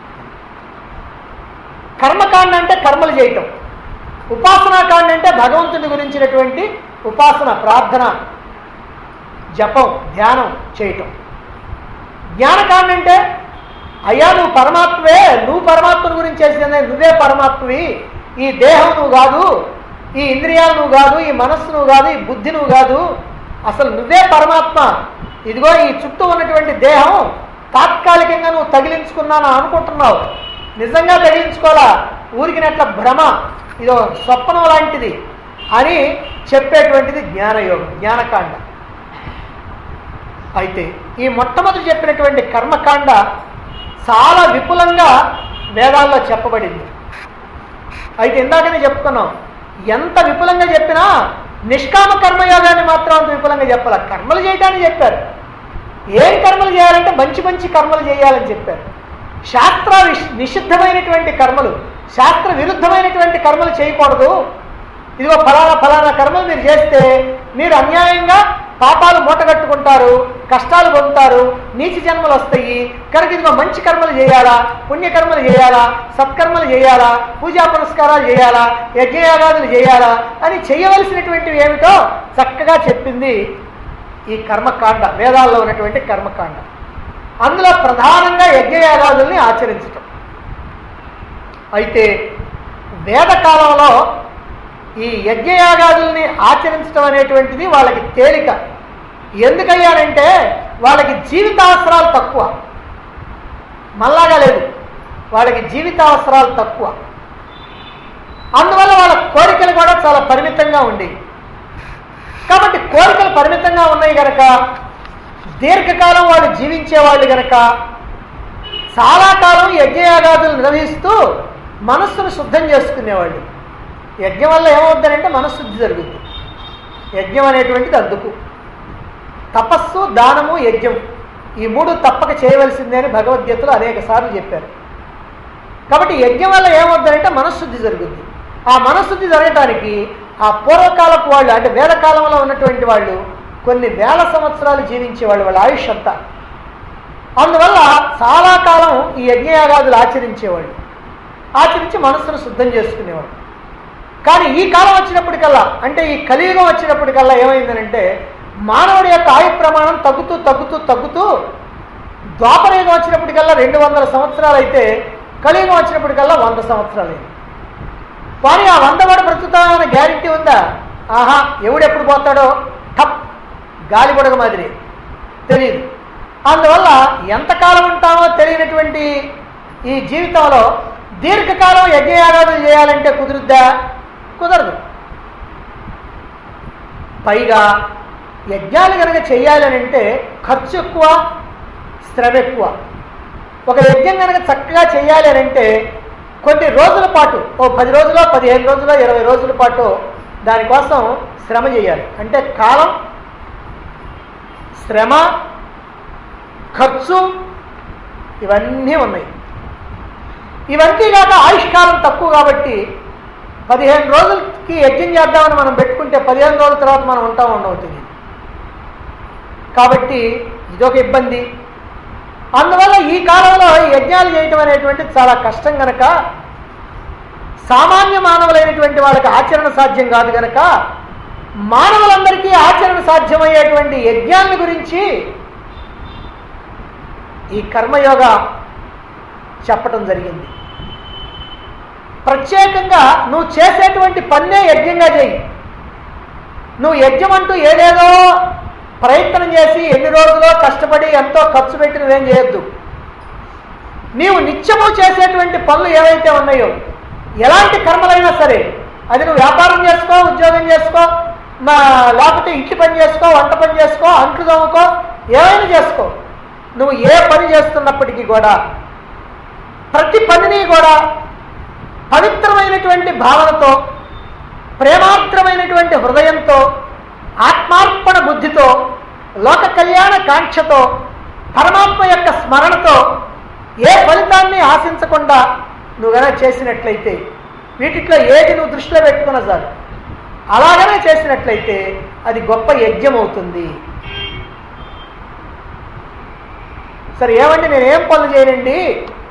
కర్మకాండ అంటే కర్మలు చేయటం ఉపాసనాకాండ అంటే భగవంతుని గురించినటువంటి ఉపాసన ప్రార్థన జపం ధ్యానం చేయటం జ్ఞానకాండ అంటే అయ్యా నువ్వు పరమాత్మే నువ్వు పరమాత్మను గురించి చేసిందే నువ్వే పరమాత్మవి ఈ దేహం నువ్వు కాదు ఈ ఇంద్రియాలు నువ్వు కాదు ఈ మనస్సు నువ్వు కాదు ఈ బుద్ధి నువ్వు కాదు అసలు నువ్వే పరమాత్మ ఇదిగో ఈ చుట్టూ ఉన్నటువంటి దేహం తాత్కాలికంగా నువ్వు తగిలించుకున్నాను అనుకుంటున్నావు నిజంగా తగిలించుకోవాలా ఊరికినట్ల భ్రమ ఇదో స్వప్నం లాంటిది అని చెప్పేటువంటిది జ్ఞానయోగం జ్ఞానకాండ అయితే ఈ మొట్టమొదటి చెప్పినటువంటి కర్మకాండ చాలా విపులంగా వేదాల్లో చెప్పబడింది అయితే ఇందాకనే చెప్పుకున్నాం ఎంత విపులంగా చెప్పినా నిష్కామ కర్మయోగాన్ని మాత్రం అంత విపులంగా చెప్పాల కర్మలు చేయడానికి చెప్పారు ఏం కర్మలు చేయాలంటే మంచి మంచి కర్మలు చేయాలని చెప్పారు శాస్త్ర విష్- నిషిద్ధమైనటువంటి కర్మలు శాస్త్ర విరుద్ధమైనటువంటి కర్మలు చేయకూడదు ఇదిగో ఫలానా ఫలానా కర్మలు మీరు చేస్తే మీరు అన్యాయంగా పాపాలు మూటగట్టుకుంటారు కష్టాలు పొందుతారు నీచి జన్మలు వస్తాయి కనుక ఇదిగో మంచి కర్మలు చేయాలా పుణ్యకర్మలు చేయాలా సత్కర్మలు చేయాలా పూజా పురస్కారాలు చేయాలా యజ్ఞయాగాదులు చేయాలా అని చేయవలసినటువంటివి ఏమిటో చక్కగా చెప్పింది ఈ కర్మకాండ వేదాల్లో ఉన్నటువంటి కర్మకాండ అందులో ప్రధానంగా యజ్ఞయాగాదుల్ని ఆచరించటం అయితే వేదకాలంలో ఈ యజ్ఞయాగాదుల్ని ఆచరించడం అనేటువంటిది వాళ్ళకి తేలిక ఎందుకయ్యానంటే వాళ్ళకి జీవితావసరాలు తక్కువ మళ్ళాగా లేదు వాళ్ళకి జీవితావసరాలు తక్కువ అందువల్ల వాళ్ళ కోరికలు కూడా చాలా పరిమితంగా ఉండేవి కాబట్టి కోరికలు పరిమితంగా ఉన్నాయి గనక దీర్ఘకాలం వాళ్ళు జీవించే వాళ్ళు గనక చాలా కాలం యజ్ఞయాగాదులు నిర్వహిస్తూ మనస్సును శుద్ధం చేసుకునేవాళ్ళు యజ్ఞం వల్ల ఏమవుతుందంటే మనశ్శుద్ధి జరుగుతుంది యజ్ఞం అనేటువంటిది అందుకు తపస్సు దానము యజ్ఞం ఈ మూడు తప్పక చేయవలసిందే అని భగవద్గీతలో అనేక సార్లు చెప్పారు కాబట్టి యజ్ఞం వల్ల ఏమవుతుందంటే మనశ్శుద్ధి జరుగుద్ది ఆ మనశ్శుద్ధి జరగటానికి ఆ పూర్వకాలపు వాళ్ళు అంటే వేదకాలంలో ఉన్నటువంటి వాళ్ళు కొన్ని వేల సంవత్సరాలు జీవించేవాళ్ళు వాళ్ళ ఆయుష్ అంతా అందువల్ల చాలా కాలం ఈ యజ్ఞయాగాదులు ఆచరించేవాళ్ళు ఆచరించి మనస్సును శుద్ధం చేసుకునేవాడు కానీ ఈ కాలం వచ్చినప్పటికల్లా అంటే ఈ కలియుగం వచ్చినప్పటికల్లా ఏమైందనంటే మానవుడి యొక్క ఆయు ప్రమాణం తగ్గుతూ తగ్గుతూ తగ్గుతూ ద్వాపరయుగం వచ్చినప్పటికల్లా రెండు వందల సంవత్సరాలు అయితే కలియుగం వచ్చినప్పటికల్లా వంద సంవత్సరాలు అయింది కానీ ఆ వంద వాడు బ్రతుకుతామన్న గ్యారంటీ ఉందా ఆహా ఎవడెప్పుడు పోతాడో టప్ గాలి బుడగ మాదిరి తెలియదు అందువల్ల ఎంతకాలం ఉంటామో తెలియనటువంటి ఈ జీవితంలో దీర్ఘకాలం యజ్ఞయాగాదులు చేయాలంటే కుదురుద్దా కుదరదు పైగా యజ్ఞాలు కనుక చేయాలని అంటే ఖర్చు ఎక్కువ శ్రమ ఎక్కువ ఒక యజ్ఞం కనుక చక్కగా చేయాలి అని అంటే కొన్ని రోజుల పాటు ఓ పది రోజులో పదిహేను రోజులో ఇరవై రోజుల పాటు దానికోసం శ్రమ చేయాలి అంటే కాలం శ్రమ ఖర్చు ఇవన్నీ ఉన్నాయి ఇవన్నీ కాక ఆయుష్కాలం తక్కువ కాబట్టి పదిహేను రోజులకి యజ్ఞం చేద్దామని మనం పెట్టుకుంటే పదిహేను రోజుల తర్వాత మనం ఉంటాం ఉండవు తెలియదు కాబట్టి ఇదొక ఇబ్బంది అందువల్ల ఈ కాలంలో యజ్ఞాలు చేయటం అనేటువంటిది చాలా కష్టం గనక సామాన్య మానవులైనటువంటి వాళ్ళకి ఆచరణ సాధ్యం కాదు గనక మానవులందరికీ ఆచరణ సాధ్యమయ్యేటువంటి యజ్ఞాల గురించి ఈ కర్మయోగ చెప్పటం జరిగింది ప్రత్యేకంగా నువ్వు చేసేటువంటి పన్నే యజ్ఞంగా చేయి నువ్వు యజ్ఞం అంటూ ఏదేదో ప్రయత్నం చేసి ఎన్ని రోజులో కష్టపడి ఎంతో ఖర్చు పెట్టి నువ్వేం చేయొద్దు నీవు నిత్యము చేసేటువంటి పనులు ఏవైతే ఉన్నాయో ఎలాంటి కర్మలైనా సరే అది నువ్వు వ్యాపారం చేసుకో ఉద్యోగం చేసుకో మా లేకపోతే ఇంటి పని చేసుకో వంట పని చేసుకో అంట్లు తోముకో ఏమైనా చేసుకో నువ్వు ఏ పని చేస్తున్నప్పటికీ కూడా ప్రతి పనిని కూడా పవిత్రమైనటువంటి భావనతో ప్రేమాత్రమైనటువంటి హృదయంతో ఆత్మార్పణ బుద్ధితో లోక కళ్యాణ కాంక్షతో పరమాత్మ యొక్క స్మరణతో ఏ ఫలితాన్ని ఆశించకుండా నువ్వు గనక చేసినట్లయితే వీటిట్లో ఏది నువ్వు దృష్టిలో పెట్టుకున్నా చాలు అలాగనే చేసినట్లయితే అది గొప్ప యజ్ఞం అవుతుంది సరే ఏమండి నేను ఏం పనులు చేయనండి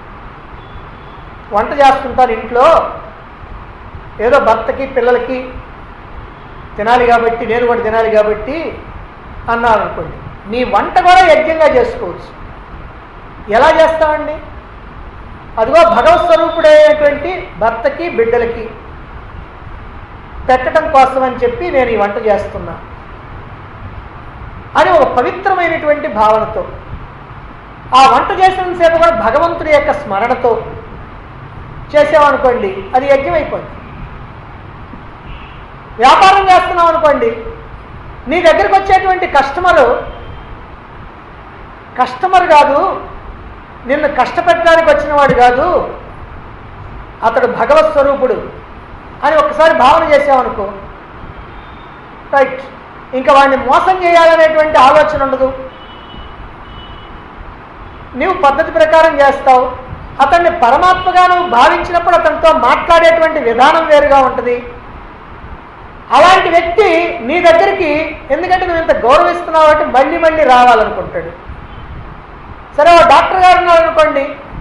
వంట చేస్తుంటాను ఇంట్లో ఏదో భర్తకి పిల్లలకి తినాలి కాబట్టి నేను కూడా తినాలి కాబట్టి అన్నారు అనుకోండి నీ వంట కూడా యజ్ఞంగా చేసుకోవచ్చు ఎలా చేస్తామండి అదిగో భగవత్ స్వరూపుడైనటువంటి భర్తకి బిడ్డలకి పెట్టడం కోసం అని చెప్పి నేను ఈ వంట చేస్తున్నా అని ఒక పవిత్రమైనటువంటి భావనతో ఆ వంట చేసినంతసేపు కూడా భగవంతుడి యొక్క స్మరణతో చేసామనుకోండి అది యజ్ఞం అయిపోయింది వ్యాపారం చేస్తున్నాం అనుకోండి నీ దగ్గరికి వచ్చేటువంటి కస్టమరు కస్టమర్ కాదు నిన్ను కష్టపెట్టడానికి వచ్చిన వాడు కాదు అతడు భగవత్ స్వరూపుడు అని ఒకసారి భావన చేసావనుకో రైట్ ఇంకా వాడిని మోసం చేయాలనేటువంటి ఆలోచన ఉండదు నీవు పద్ధతి ప్రకారం చేస్తావు అతన్ని పరమాత్మగా నువ్వు భావించినప్పుడు అతనితో మాట్లాడేటువంటి విధానం వేరుగా ఉంటుంది అలాంటి వ్యక్తి నీ దగ్గరికి ఎందుకంటే నువ్వు ఇంత గౌరవిస్తున్నావు కాబట్టి మళ్ళీ మళ్ళీ రావాలనుకుంటాడు సరే ఓ డాక్టర్ గారు ఉన్నారు అనుకోండి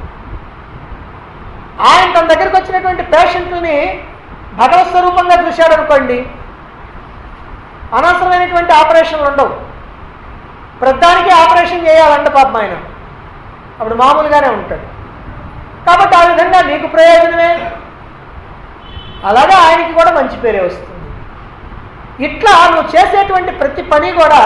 ఆయన తన దగ్గరికి వచ్చినటువంటి పేషెంట్లని భగవత్ స్వరూపంగా చూశాడు అనుకోండి అనవసరమైనటువంటి ఆపరేషన్లు ఉండవు ప్రతిదానికి ఆపరేషన్ చేయాలంట పాపం ఆయన అప్పుడు మామూలుగానే ఉంటాడు కాబట్టి ఆ విధంగా నీకు ప్రయోజనమే అలాగే ఆయనకి కూడా మంచి పేరే వస్తుంది ఇట్లా నువ్వు చేసేటువంటి ప్రతి పని కూడా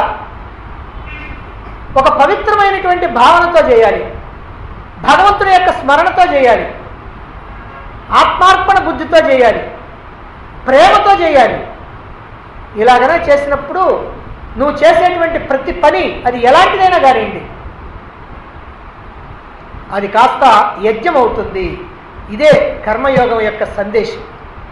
ఒక పవిత్రమైనటువంటి భావనతో చేయాలి భగవంతుని యొక్క స్మరణతో చేయాలి ఆత్మార్పణ బుద్ధితో చేయాలి ప్రేమతో చేయాలి ఇలాగనే చేసినప్పుడు నువ్వు చేసేటువంటి ప్రతి పని అది ఎలాంటిదైనా కానివ్వండి అది కాస్త యజ్ఞం అవుతుంది ఇదే కర్మయోగం యొక్క సందేశం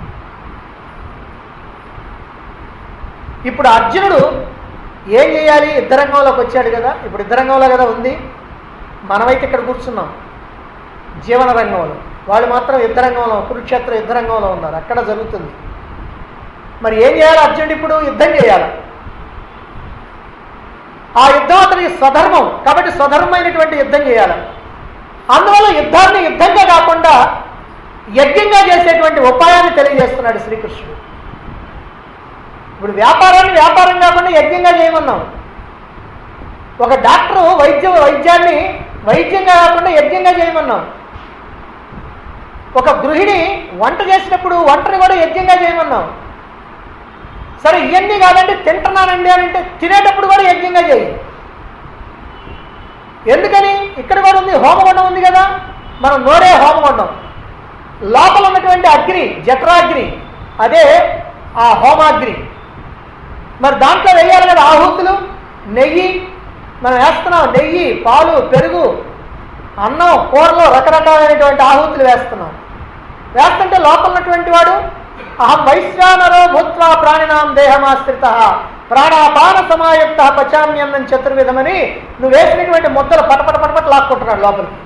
ఇప్పుడు అర్జునుడు ఏం చేయాలి యుద్ధరంగంలోకి వచ్చాడు కదా ఇప్పుడు యుద్ధరంగంలో కదా ఉంది మనమైతే ఇక్కడ కూర్చున్నాం జీవన రంగంలో వాళ్ళు మాత్రం యుద్ధరంగంలో కురుక్షేత్ర యుద్ధరంగంలో ఉన్నారు అక్కడ జరుగుతుంది మరి ఏం చేయాలి అర్జునుడు ఇప్పుడు యుద్ధం చేయాలి ఆ యుద్ధం అతనికి స్వధర్మం కాబట్టి స్వధర్మమైనటువంటి యుద్ధం చేయాలి అందువల్ల యుద్ధాన్ని యుద్ధంగా కాకుండా యజ్ఞంగా చేసేటువంటి ఉపాయాన్ని తెలియజేస్తున్నాడు శ్రీకృష్ణుడు ఇప్పుడు వ్యాపారాన్ని వ్యాపారం కాకుండా యజ్ఞంగా చేయమన్నాం ఒక డాక్టరు వైద్య వైద్యాన్ని వైద్యంగా కాకుండా యజ్ఞంగా చేయమన్నాం ఒక గృహిణి వంట చేసినప్పుడు వంటని కూడా యజ్ఞంగా చేయమన్నాం సరే ఇవన్నీ కాదంటే తింటున్నానండి అని అంటే తినేటప్పుడు కూడా యజ్ఞంగా చేయి ఎందుకని ఇక్కడ కూడా ఉంది హోమగుండం ఉంది కదా మనం నోరే హోమగుండం లోపల ఉన్నటువంటి అగ్ని జఠరాగ్ని అదే ఆ హోమాగ్ని మరి దాంట్లో వేయాలి కదా ఆహుతులు నెయ్యి మనం వేస్తున్నాం నెయ్యి పాలు పెరుగు అన్నం కూరలో రకరకాలైనటువంటి ఆహుతులు వేస్తున్నాం వేస్తుంటే లోపల ఉన్నటువంటి వాడు అహం వైశ్వానరో భూత్వా ప్రాణినాం దేహమాశ్రిత ప్రాణాపాన సమాయుక్త పచామ్యన్నం చతుర్విధమని నువ్వు వేసినటువంటి ముద్దలు పటపట పటపట లాక్కుంటున్నాడు లోపలికి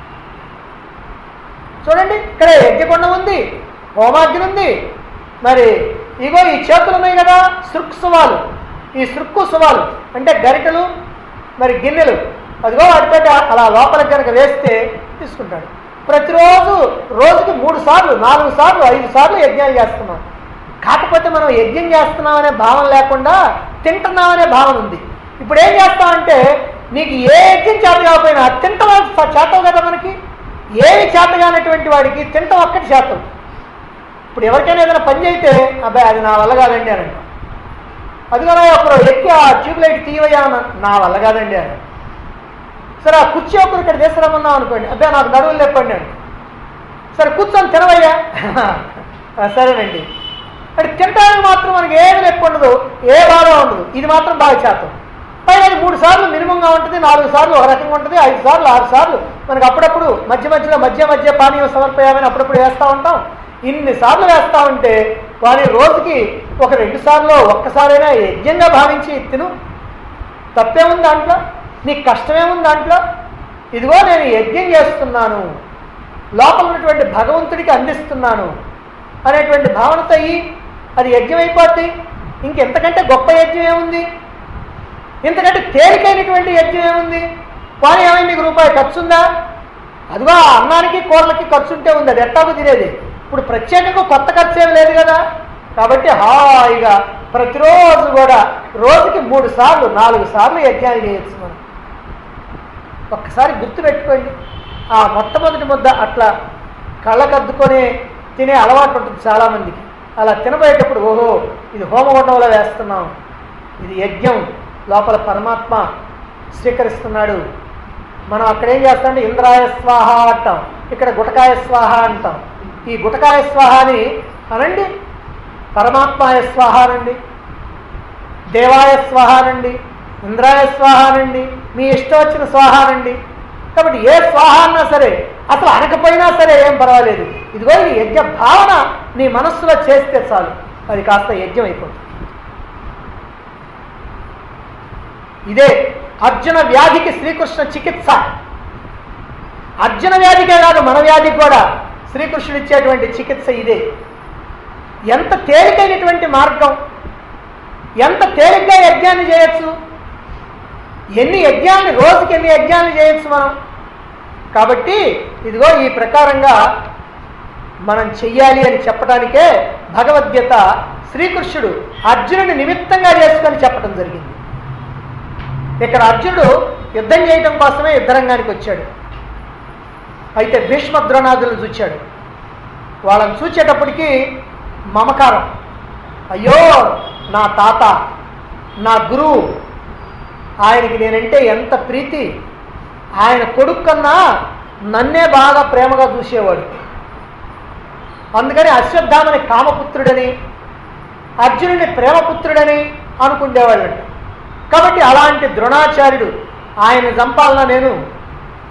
చూడండి ఇక్కడ యజ్ఞకొండం ఉంది హోమాగ్ని ఉంది మరి ఇగో ఈ చేతులు ఉన్నాయి కదా సృక్ సువాలు ఈ సృక్కు సువాలు అంటే గరిటెలు మరి గిన్నెలు అదిగో వాటితో అలా లోపలికి కనుక వేస్తే తీసుకుంటాడు ప్రతిరోజు రోజుకి మూడు సార్లు నాలుగు సార్లు ఐదు సార్లు యజ్ఞాలు చేస్తున్నాం కాకపోతే మనం యజ్ఞం చేస్తున్నాం అనే భావం లేకుండా తింటున్నాం అనే భావన ఉంది ఇప్పుడు ఏం చేస్తామంటే నీకు ఏ యజ్ఞం చేత కాకపోయినా తింటం చేతవు కదా మనకి ఏమి చేతగానటువంటి వాడికి తింటం ఒక్కటి చేతం ఇప్పుడు ఎవరికైనా ఏదైనా పని చేయితే అబ్బాయి అది నా వల్ల కాదండి అని అంటాం అది కూడా ఒకరు ఎక్కి ఆ ట్యూబ్ లైట్ తీయవయ్యా అన్న నా వల్ల కాదండి అని సరే ఆ కుర్చీ ఒకరు ఇక్కడ తీసుకురమ్మన్నాం అనుకోండి అబ్బాయి నాకు నడువులు లేపండి అండి సరే కూర్చొని తినవయ్యా "ఆ, సరేనండి అంటే తినడానికి మాత్రం మనకి ఏమి నొప్పి ఉండదు ఏ బాధ ఉండదు ఇది మాత్రం బాగా చేస్తాం పైన అది మూడు సార్లు మినిమంగా ఉంటుంది నాలుగు సార్లు ఒక రకంగా ఉంటుంది ఐదు సార్లు ఆరు సార్లు మనకి అప్పుడప్పుడు మధ్య మధ్యలో మధ్య మధ్య పానీయం సమర్పయామని అప్పుడప్పుడు వేస్తూ ఉంటాం ఇన్ని సార్లు వేస్తూ ఉంటే కానీ రోజుకి ఒక రెండు సార్లు ఒక్కసారైనా యజ్ఞంగా భావించి తిను తప్పేముంది దాంట్లో నీకు కష్టమేముంది దాంట్లో ఇదిగో నేను యజ్ఞం చేస్తున్నాను లోపల ఉన్నటువంటి భగవంతుడికి అందిస్తున్నాను అనేటువంటి భావనతో అయ్యి అది యజ్ఞం అయిపోద్ది ఇంకెంతకంటే గొప్ప యజ్ఞం ఏముంది ఇంతకంటే తేలికైనటువంటి యజ్ఞం ఏముంది కానీ ఏమైంది నీకు రూపాయి ఖర్చు ఉందా అదిగో ఆ అన్నానికి కూరలకి ఖర్చు ఉంటే ఉంది అది ఎట్టాకు తినేది ఇప్పుడు ప్రత్యేకంగా కొత్త ఖర్చు ఏమి లేదు కదా కాబట్టి హాయిగా ప్రతిరోజు కూడా రోజుకి మూడు సార్లు నాలుగు సార్లు యజ్ఞాలు చేయొచ్చు మనం ఒక్కసారి గుర్తు పెట్టుకోండి ఆ మొట్టమొదటి ముద్ద అట్లా కళ్ళకద్దుకొని తినే అలవాటు ఉంటుంది చాలామందికి అలా తినబోయేటప్పుడు ఓహో ఇది హోమగుండంలో వేస్తున్నాం ఇది యజ్ఞం లోపల పరమాత్మ స్వీకరిస్తున్నాడు మనం అక్కడ ఏం చేస్తామంటే ఇంద్రాయ స్వాహ అంటాం ఇక్కడ గుటకాయ స్వాహ అంటాం ఈ గుటకాయ స్వాహాని అనండి పరమాత్మాయ స్వాహ అనండి దేవాయ స్వాహ అనండి ఇంద్రాయ స్వాహ అనండి మీ ఇష్టం వచ్చిన స్వాహ అనండి కాబట్టి ఏ స్వాహ అన్నా సరే అసలు అనకపోయినా సరే ఏం పర్వాలేదు ఇదిగో ఈ యజ్ఞ భావన నీ మనస్సులో చేస్తే చాలు అది కాస్త యజ్ఞం అయిపోతుంది ఇదే అర్జున వ్యాధికి శ్రీకృష్ణ చికిత్స అర్జున వ్యాధికే కాదు మన వ్యాధికి కూడా శ్రీకృష్ణుడు ఇచ్చేటువంటి చికిత్స ఇదే ఎంత తేలికైనటువంటి మార్గం ఎంత తేలిగ్గా యజ్ఞాన్ని చేయొచ్చు ఎన్ని యజ్ఞాన్ని రోజుకి ఎన్ని యజ్ఞాన్ని చేయొచ్చు మనం కాబట్టి ఇదిగో ఈ ప్రకారంగా మనం చెయ్యాలి అని చెప్పడానికే భగవద్గీత శ్రీకృష్ణుడు అర్జునుని నిమిత్తంగా చేసుకొని చెప్పడం జరిగింది ఇక్కడ అర్జునుడు యుద్ధం చేయడం కోసమే యుద్ధరంగానికి వచ్చాడు అయితే భీష్మ ద్రోణాదులను చూచాడు వాళ్ళని చూచేటప్పటికి మమకారం అయ్యో నా తాత నా గురువు ఆయనకి నేనంటే ఎంత ప్రీతి ఆయన కొడుకు కన్నా నన్నే బాగా ప్రేమగా చూసేవాడు అందుకని అశ్వత్థామని కామపుత్రుడని అర్జునుని ప్రేమపుత్రుడని అనుకుండేవాళ్ళంట కాబట్టి అలాంటి ద్రోణాచార్యుడు ఆయన చంపాలన్నా నేను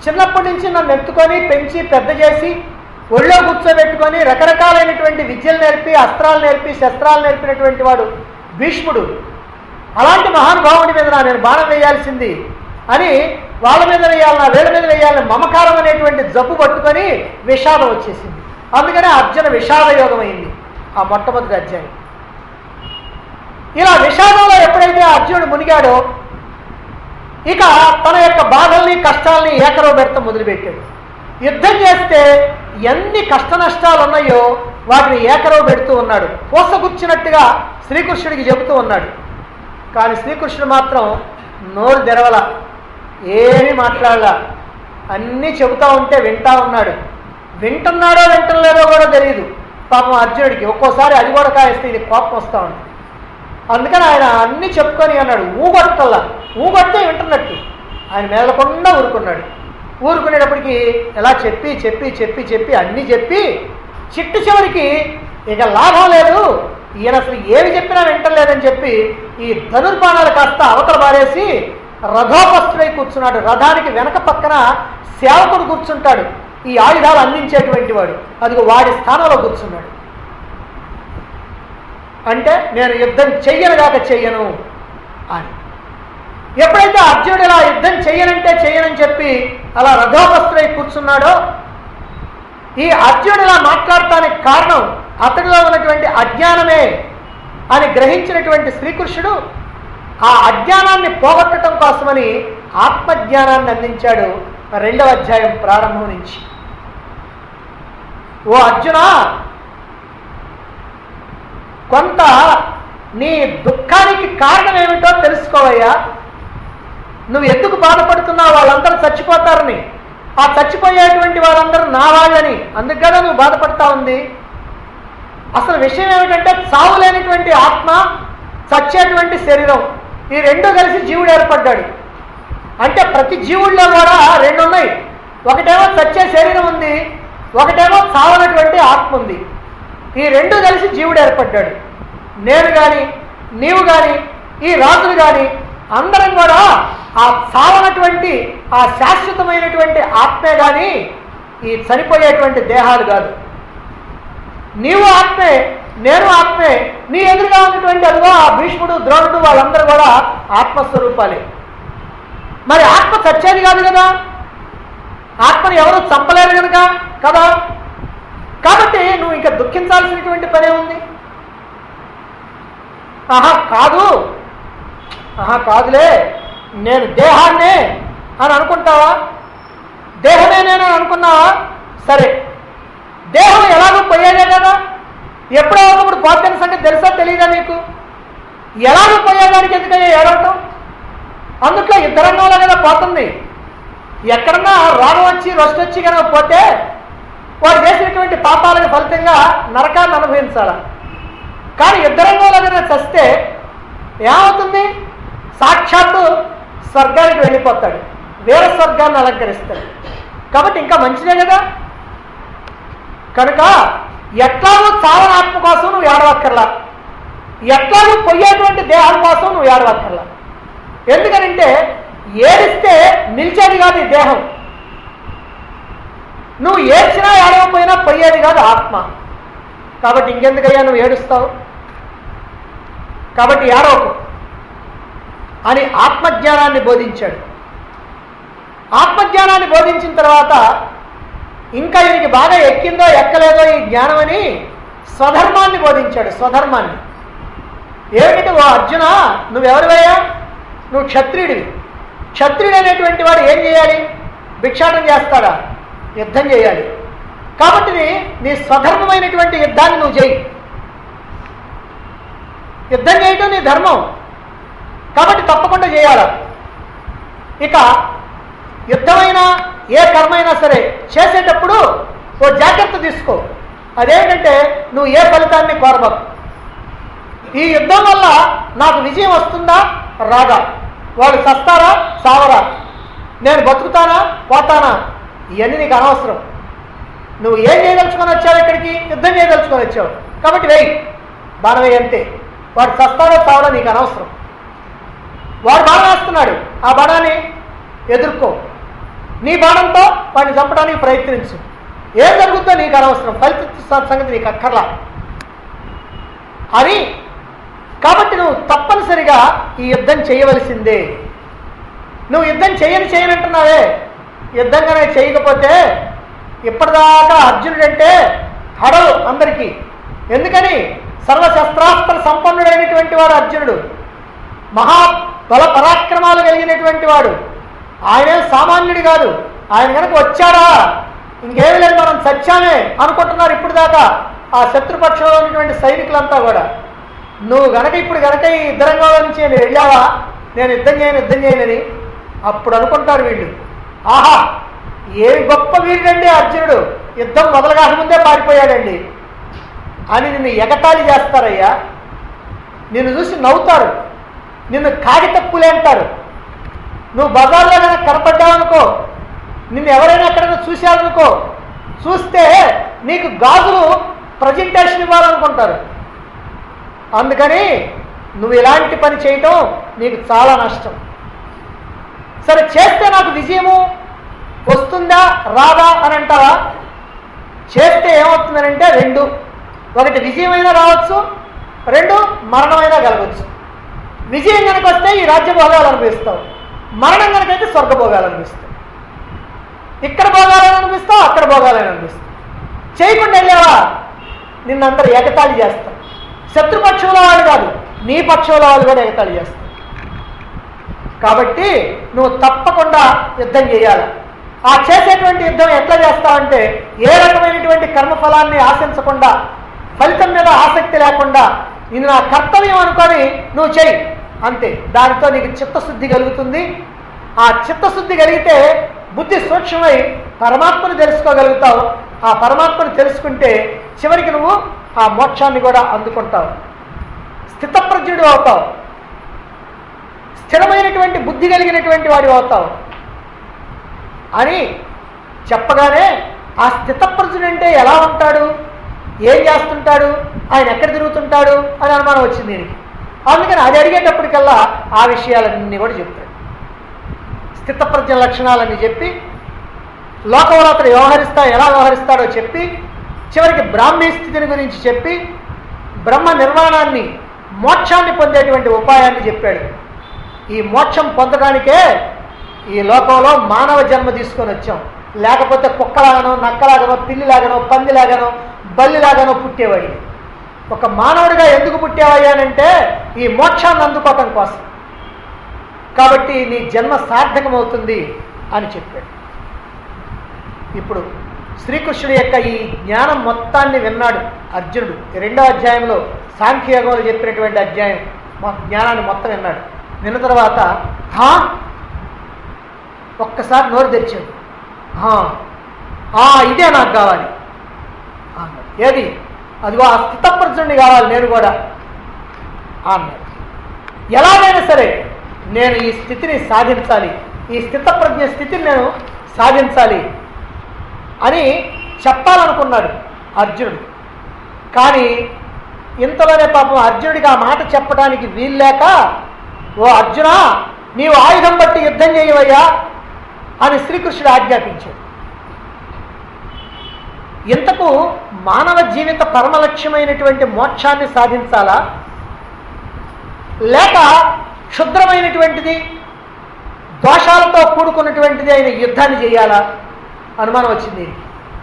చిన్నప్పటి నుంచి నన్ను ఎత్తుకొని పెంచి పెద్ద చేసి ఒళ్ళో కూర్చోబెట్టుకొని రకరకాలైనటువంటి విద్యలు నేర్పి అస్త్రాలు నేర్పి శస్త్రాలు నేర్పినటువంటి వాడు భీష్ముడు అలాంటి మహానుభావుడి మీద నా నేను బాణం వేయాల్సింది అని వాళ్ళ మీద వేయాలి నా వేల మీద వేయాలని మమకారం అనేటువంటి జబ్బు పట్టుకొని విషాదం వచ్చేసింది అందుకనే అర్జున విషాద యోగం అయింది ఆ మొట్టమొదటి అధ్యాయం ఇలా విషాదంలో ఎప్పుడైతే అర్జునుడు మునిగాడో ఇక తన యొక్క బాధల్ని కష్టాల్ని ఏకరవ పెడతాం మొదలుపెట్టాడు యుద్ధం చేస్తే ఎన్ని కష్ట నష్టాలు ఉన్నాయో వాటిని ఏకరవ పెడుతూ ఉన్నాడు పోసగుచ్చినట్టుగా శ్రీకృష్ణుడికి చెబుతూ ఉన్నాడు కానీ శ్రీకృష్ణుడు మాత్రం నోరు తెరవల ఏమీ మాట్లాడలా అన్నీ చెబుతా ఉంటే వింటా ఉన్నాడు వింటున్నాడో వింటలేదో కూడా తెలియదు పాపం అర్జునుడికి ఒక్కోసారి అది కూడా కాయిస్తే ఇది కోపం వస్తూ ఉంది అందుకని ఆయన అన్ని చెప్పుకొని అన్నాడు ఊగొట్టల్లా ఊగొట్టే వింటున్నట్టు ఆయన మేలకుండా ఊరుకున్నాడు ఊరుకునేటప్పటికి ఎలా చెప్పి చెప్పి చెప్పి చెప్పి అన్నీ చెప్పి చిట్టు చివరికి ఇక లాభం లేదు ఈయన అసలు ఏమి చెప్పినా వింటలేదని చెప్పి ఈ ధనుర్బాణాలు కాస్త అవతల పారేసి రథోపస్తుడై కూర్చున్నాడు రథానికి వెనక పక్కన సేవకుడు కూర్చుంటాడు ఈ ఆయుధాలు అందించేటువంటి వాడు అదిగో వాడి స్థానంలో కూర్చున్నాడు అంటే నేను యుద్ధం చెయ్యను కాక చెయ్యను అని ఎప్పుడైతే అర్జునుడు ఇలా యుద్ధం చెయ్యనంటే చెయ్యనని చెప్పి అలా రథోపస్తుడై కూర్చున్నాడో ఈ అర్జునుడు ఇలా మాట్లాడటానికి కారణం అతడిలో ఉన్నటువంటి అజ్ఞానమే అని గ్రహించినటువంటి శ్రీకృష్ణుడు ఆ అజ్ఞానాన్ని పోగొట్టడం కోసమని ఆత్మజ్ఞానాన్ని అందించాడు రెండవ అధ్యాయం ప్రారంభం నుంచి ఓ అర్జున కొంత నీ దుఃఖానికి కారణం ఏమిటో తెలుసుకోవయ్యా నువ్వు ఎందుకు బాధపడుతున్నావు వాళ్ళందరూ చచ్చిపోతారని ఆ చచ్చిపోయేటువంటి వాళ్ళందరూ నా వాళ్ళని అందుకు కదా నువ్వు బాధపడతా ఉంది అసలు విషయం ఏమిటంటే చావు లేనిటువంటి ఆత్మ చచ్చేటువంటి శరీరం ఈ రెండు కలిసి జీవుడు ఏర్పడ్డాడు అంటే ప్రతి జీవుల్లో కూడా రెండు ఉన్నాయి ఒకటేమో చచ్చే శరీరం ఉంది ఒకటేమో చావనటువంటి ఆత్మ ఉంది ఈ రెండు కలిసి జీవుడు ఏర్పడ్డాడు నేను కానీ నీవు కానీ ఈ రాజులు కానీ అందరం కూడా ఆ చావనటువంటి ఆ శాశ్వతమైనటువంటి ఆత్మే కానీ ఈ చనిపోయేటువంటి దేహాలు కాదు నీవు ఆత్మే నేను ఆత్మే నీ ఎదురుగా ఉన్నటువంటి అదిగో ఆ భీష్ముడు ద్రోణుడు వాళ్ళందరూ కూడా ఆత్మస్వరూపాలే మరి ఆత్మ చచ్చేది కాదు కదా ఆత్మను ఎవరు చంపలేరు కనుక కదా కాబట్టి నువ్వు ఇంకా దుఃఖించాల్సినటువంటి పనే ఉంది ఆహా కాదు ఆహా కాదులే నేను దేహాన్నే అని అనుకుంటావా దేహమే నేను అని అనుకున్నావా సరే దేహం ఎలాగో పోయేదే కదా ఎప్పుడో ఒకప్పుడు పోతున్న సంగతి తెలుసా తెలియదా నీకు ఎలాగో పోయేదానికి ఎందుకయ్యా ఏడవటం అందుట్లో ఇద్దరంగంలో కదా పోతుంది ఎక్కడన్నా రోగం వచ్చి రొస్ట్ వచ్చి కనుక పోతే వాడు చేసినటువంటి పాపాలకు ఫలితంగా నరకాన్ని అనుభవించాల కానీ ఇద్దరంగంలో కనుక చస్తే ఏమవుతుంది సాక్షాత్తు స్వర్గానికి వెళ్ళిపోతాడు వేరే స్వర్గాన్ని అలంకరిస్తాడు కాబట్టి ఇంకా మంచిదే కదా కనుక ఎట్లాగూ చావని ఆత్మ కోసం నువ్వు ఏడవక్కర్లా ఎట్లాగూ పొయ్యేటువంటి దేహం కోసం నువ్వు ఏడవక్కర్లా ఎందుకనంటే ఏడిస్తే నిలిచేది కాదు ఈ దేహం నువ్వు ఏడ్చినా ఏడవకపోయినా పోయేది కాదు ఆత్మ కాబట్టి ఇంకెందుకయ్యా నువ్వు ఏడుస్తావు కాబట్టి ఏడవకు అని ఆత్మజ్ఞానాన్ని బోధించాడు ఆత్మజ్ఞానాన్ని బోధించిన తర్వాత ఇంకా ఈయనకి బాగా ఎక్కిందో ఎక్కలేదో ఈ జ్ఞానం అని స్వధర్మాన్ని బోధించాడు స్వధర్మాన్ని ఏమిటి ఓ అర్జున నువ్వెవరివయ్యా నువ్వు క్షత్రియుడివి క్షత్రియుడు అనేటువంటి వాడు ఏం చేయాలి భిక్షాటం చేస్తాడా యుద్ధం చేయాలి కాబట్టి నీ- నీ స్వధర్మమైనటువంటి యుద్ధాన్ని నువ్వు చేయి యుద్ధం చేయటం నీ ధర్మం కాబట్టి తప్పకుండా చేయాల ఇక యుద్ధమైనా ఏ కర్మైనా సరే చేసేటప్పుడు ఓ జాగ్రత్త తీసుకో అదేంటంటే నువ్వు ఏ ఫలితాన్ని కోరబాకు ఈ యుద్ధం వల్ల నాకు విజయం వస్తుందా రాదా వాళ్ళు చస్తారా సావరా నేను బతుకుతానా పోతానా ఇవన్నీ నీకు అనవసరం నువ్వు ఏం చేయదలుచుకొని వచ్చావు ఇక్కడికి యుద్ధం చేయదలుచుకొని వచ్చావు కాబట్టి వేయి బాణం వేయి అంతే వాడు చస్తాడో సావడో నీకు అనవసరం వాడు బాణం వేస్తున్నాడు ఆ బాణాన్ని ఎదుర్కో నీ బాణంతో వాడిని చంపడానికి ప్రయత్నించు ఏం జరుగుతుందో నీకు అనవసరం ఫలిత సంగతి నీకు అక్కర్లా అని కాబట్టి నువ్వు తప్పనిసరిగా ఈ యుద్ధం చేయవలసిందే నువ్వు యుద్ధం చేయని చేయనంటున్నావే యుద్ధంగానే చేయకపోతే ఇప్పటిదాకా అర్జునుడంటే హడలు అందరికీ ఎందుకని సర్వశస్త్రాస్త్ర సంపన్నుడైనటువంటి వాడు అర్జునుడు మహా బల పరాక్రమాలు కలిగినటువంటి వాడు ఆయనే సామాన్యుడు కాదు ఆయన కనుక వచ్చాడా ఇంకేమి లేదు మనం సత్యామే అనుకుంటున్నారు ఇప్పుడు దాకా ఆ శత్రుపక్షంలో ఉన్నటువంటి సైనికులంతా కూడా నువ్వు గనక ఇప్పుడు గనక ఈ యుద్ధరంగంలో నుంచి నేను వెళ్ళావా నేను యుద్ధం చేయను యుద్ధం చేయనని అప్పుడు అనుకుంటారు వీళ్ళు ఆహా ఏమి గొప్ప వీరుడండి అర్జునుడు యుద్ధం మొదలు కాకముందే పారిపోయాడండి అని నిన్ను ఎగతాళి చేస్తారయ్యా నిన్ను చూసి నవ్వుతారు నిన్ను కాగితప్పులే అంటారు నువ్వు బజార్లో కనుక కనపడ్డావనుకో నిన్ను ఎవరైనా ఎక్కడైనా చూశారనుకో చూస్తే నీకు గాజులు ప్రజెంటేషన్ ఇవ్వాలనుకుంటారు అందుకని నువ్వు ఇలాంటి పని చేయటం నీకు చాలా నష్టం సరే చేస్తే నాకు విజయము వస్తుందా రాదా అని అంటారా చేస్తే ఏమవుతుందనంటే రెండు ఒకటి విజయమైనా రావచ్చు రెండు మరణమైనా కలగచ్చు విజయం కనుక వస్తే ఈ రాజ్య భోగాలు అనిపిస్తావు మరణం కనుకైతే స్వర్గ భోగాలు అనిపిస్తావు ఇక్కడ భోగాలని అనిపిస్తావు అక్కడ భోగాలని అనిపిస్తావు చేయకుండా వెళ్ళావా నిన్నందరూ ఎగతాళి చేస్తావు శత్రుపక్షంలో వాళ్ళు కాదు నీ పక్షంలో వాళ్ళు కూడా ఎగతాళి చేస్తారు కాబట్టి నువ్వు తప్పకుండా యుద్ధం చేయాలి ఆ చేసేటువంటి యుద్ధం ఎట్లా చేస్తావంటే ఏ రకమైనటువంటి కర్మఫలాన్ని ఆశించకుండా ఫలితం మీద ఆసక్తి లేకుండా ఇది నా కర్తవ్యం అనుకొని నువ్వు చెయ్యి అంతే దానితో నీకు చిత్తశుద్ధి కలుగుతుంది ఆ చిత్తశుద్ధి కలిగితే బుద్ధి సూక్ష్మమై పరమాత్మను తెలుసుకోగలుగుతావు ఆ పరమాత్మను తెలుసుకుంటే చివరికి నువ్వు ఆ మోక్షాన్ని కూడా అందుకుంటావు స్థితప్రజ్ఞుడు అవుతావు స్థిరమైనటువంటి బుద్ధి కలిగినటువంటి వాడి అవుతావు అని చెప్పగానే ఆ స్థితప్రజ్ఞుడు అంటే ఎలా ఉంటాడు ఏం చేస్తుంటాడు ఆయన ఎక్కడ తిరుగుతుంటాడు అని అనుమానం వచ్చింది దీనికి అందుకని అది అడిగేటప్పటికల్లా ఆ విషయాలన్నీ కూడా చెప్తాడు స్థితప్రజ్ఞ లక్షణాలన్నీ చెప్పి లోకంలో అతను వ్యవహరిస్తా ఎలా వ్యవహరిస్తాడో చెప్పి చివరికి బ్రాహ్మీ స్థితిని గురించి చెప్పి బ్రహ్మ నిర్మాణాన్ని మోక్షాన్ని పొందేటువంటి ఉపాయాన్ని చెప్పాడు ఈ మోక్షం పొందడానికే ఈ లోకంలో మానవ జన్మ తీసుకొని వచ్చాం లేకపోతే కుక్కలాగానో నక్కలాగానో పిల్లిలాగానో పందిలాగానో బల్లిలాగానో పుట్టేవాడి ఒక మానవుడిగా ఎందుకు పుట్టేవయ్యానంటే ఈ మోక్షాన్ని అందుకోవటం కోసం కాబట్టి నీ జన్మ సార్థకమవుతుంది అని చెప్పాడు ఇప్పుడు శ్రీకృష్ణుడి యొక్క ఈ జ్ఞానం మొత్తాన్ని విన్నాడు అర్జునుడు ఈ రెండో అధ్యాయంలో సాంఖ్యయోగంలో చెప్పినటువంటి అధ్యాయం మొ- జ్ఞానాన్ని మొత్తం విన్నాడు విన్న తర్వాత హా ఒక్కసారి నోరు తెచ్చాడు "ఆ, ఆ, ఇదే నాకు కావాలి అన్నాడు ఏది అదిగో ఆ స్థితప్రజ్ఞుడిని కావాలి నేను కూడా అన్నాడు ఎలాగైనా సరే నేను ఈ స్థితిని సాధించాలి ఈ స్థితప్రజ్ఞ స్థితిని నేను సాధించాలి అని చెప్పాలనుకున్నాడు అర్జునుడు కానీ ఇంతలోనే పాపం అర్జునుడికి ఆ మాట చెప్పడానికి వీల్లేక ఓ అర్జున నీవు ఆయుధం బట్టి యుద్ధం చేయవయ్యా అని శ్రీకృష్ణుడు ఆజ్ఞాపించాడు ఇంతకు మానవ జీవిత పరమలక్ష్యమైనటువంటి మోక్షాన్ని సాధించాలా లేక క్షుద్రమైనటువంటిది దోషాలతో కూడుకున్నటువంటిది అయిన యుద్ధాన్ని చేయాలా అనుమానం వచ్చింది ఈయనకి.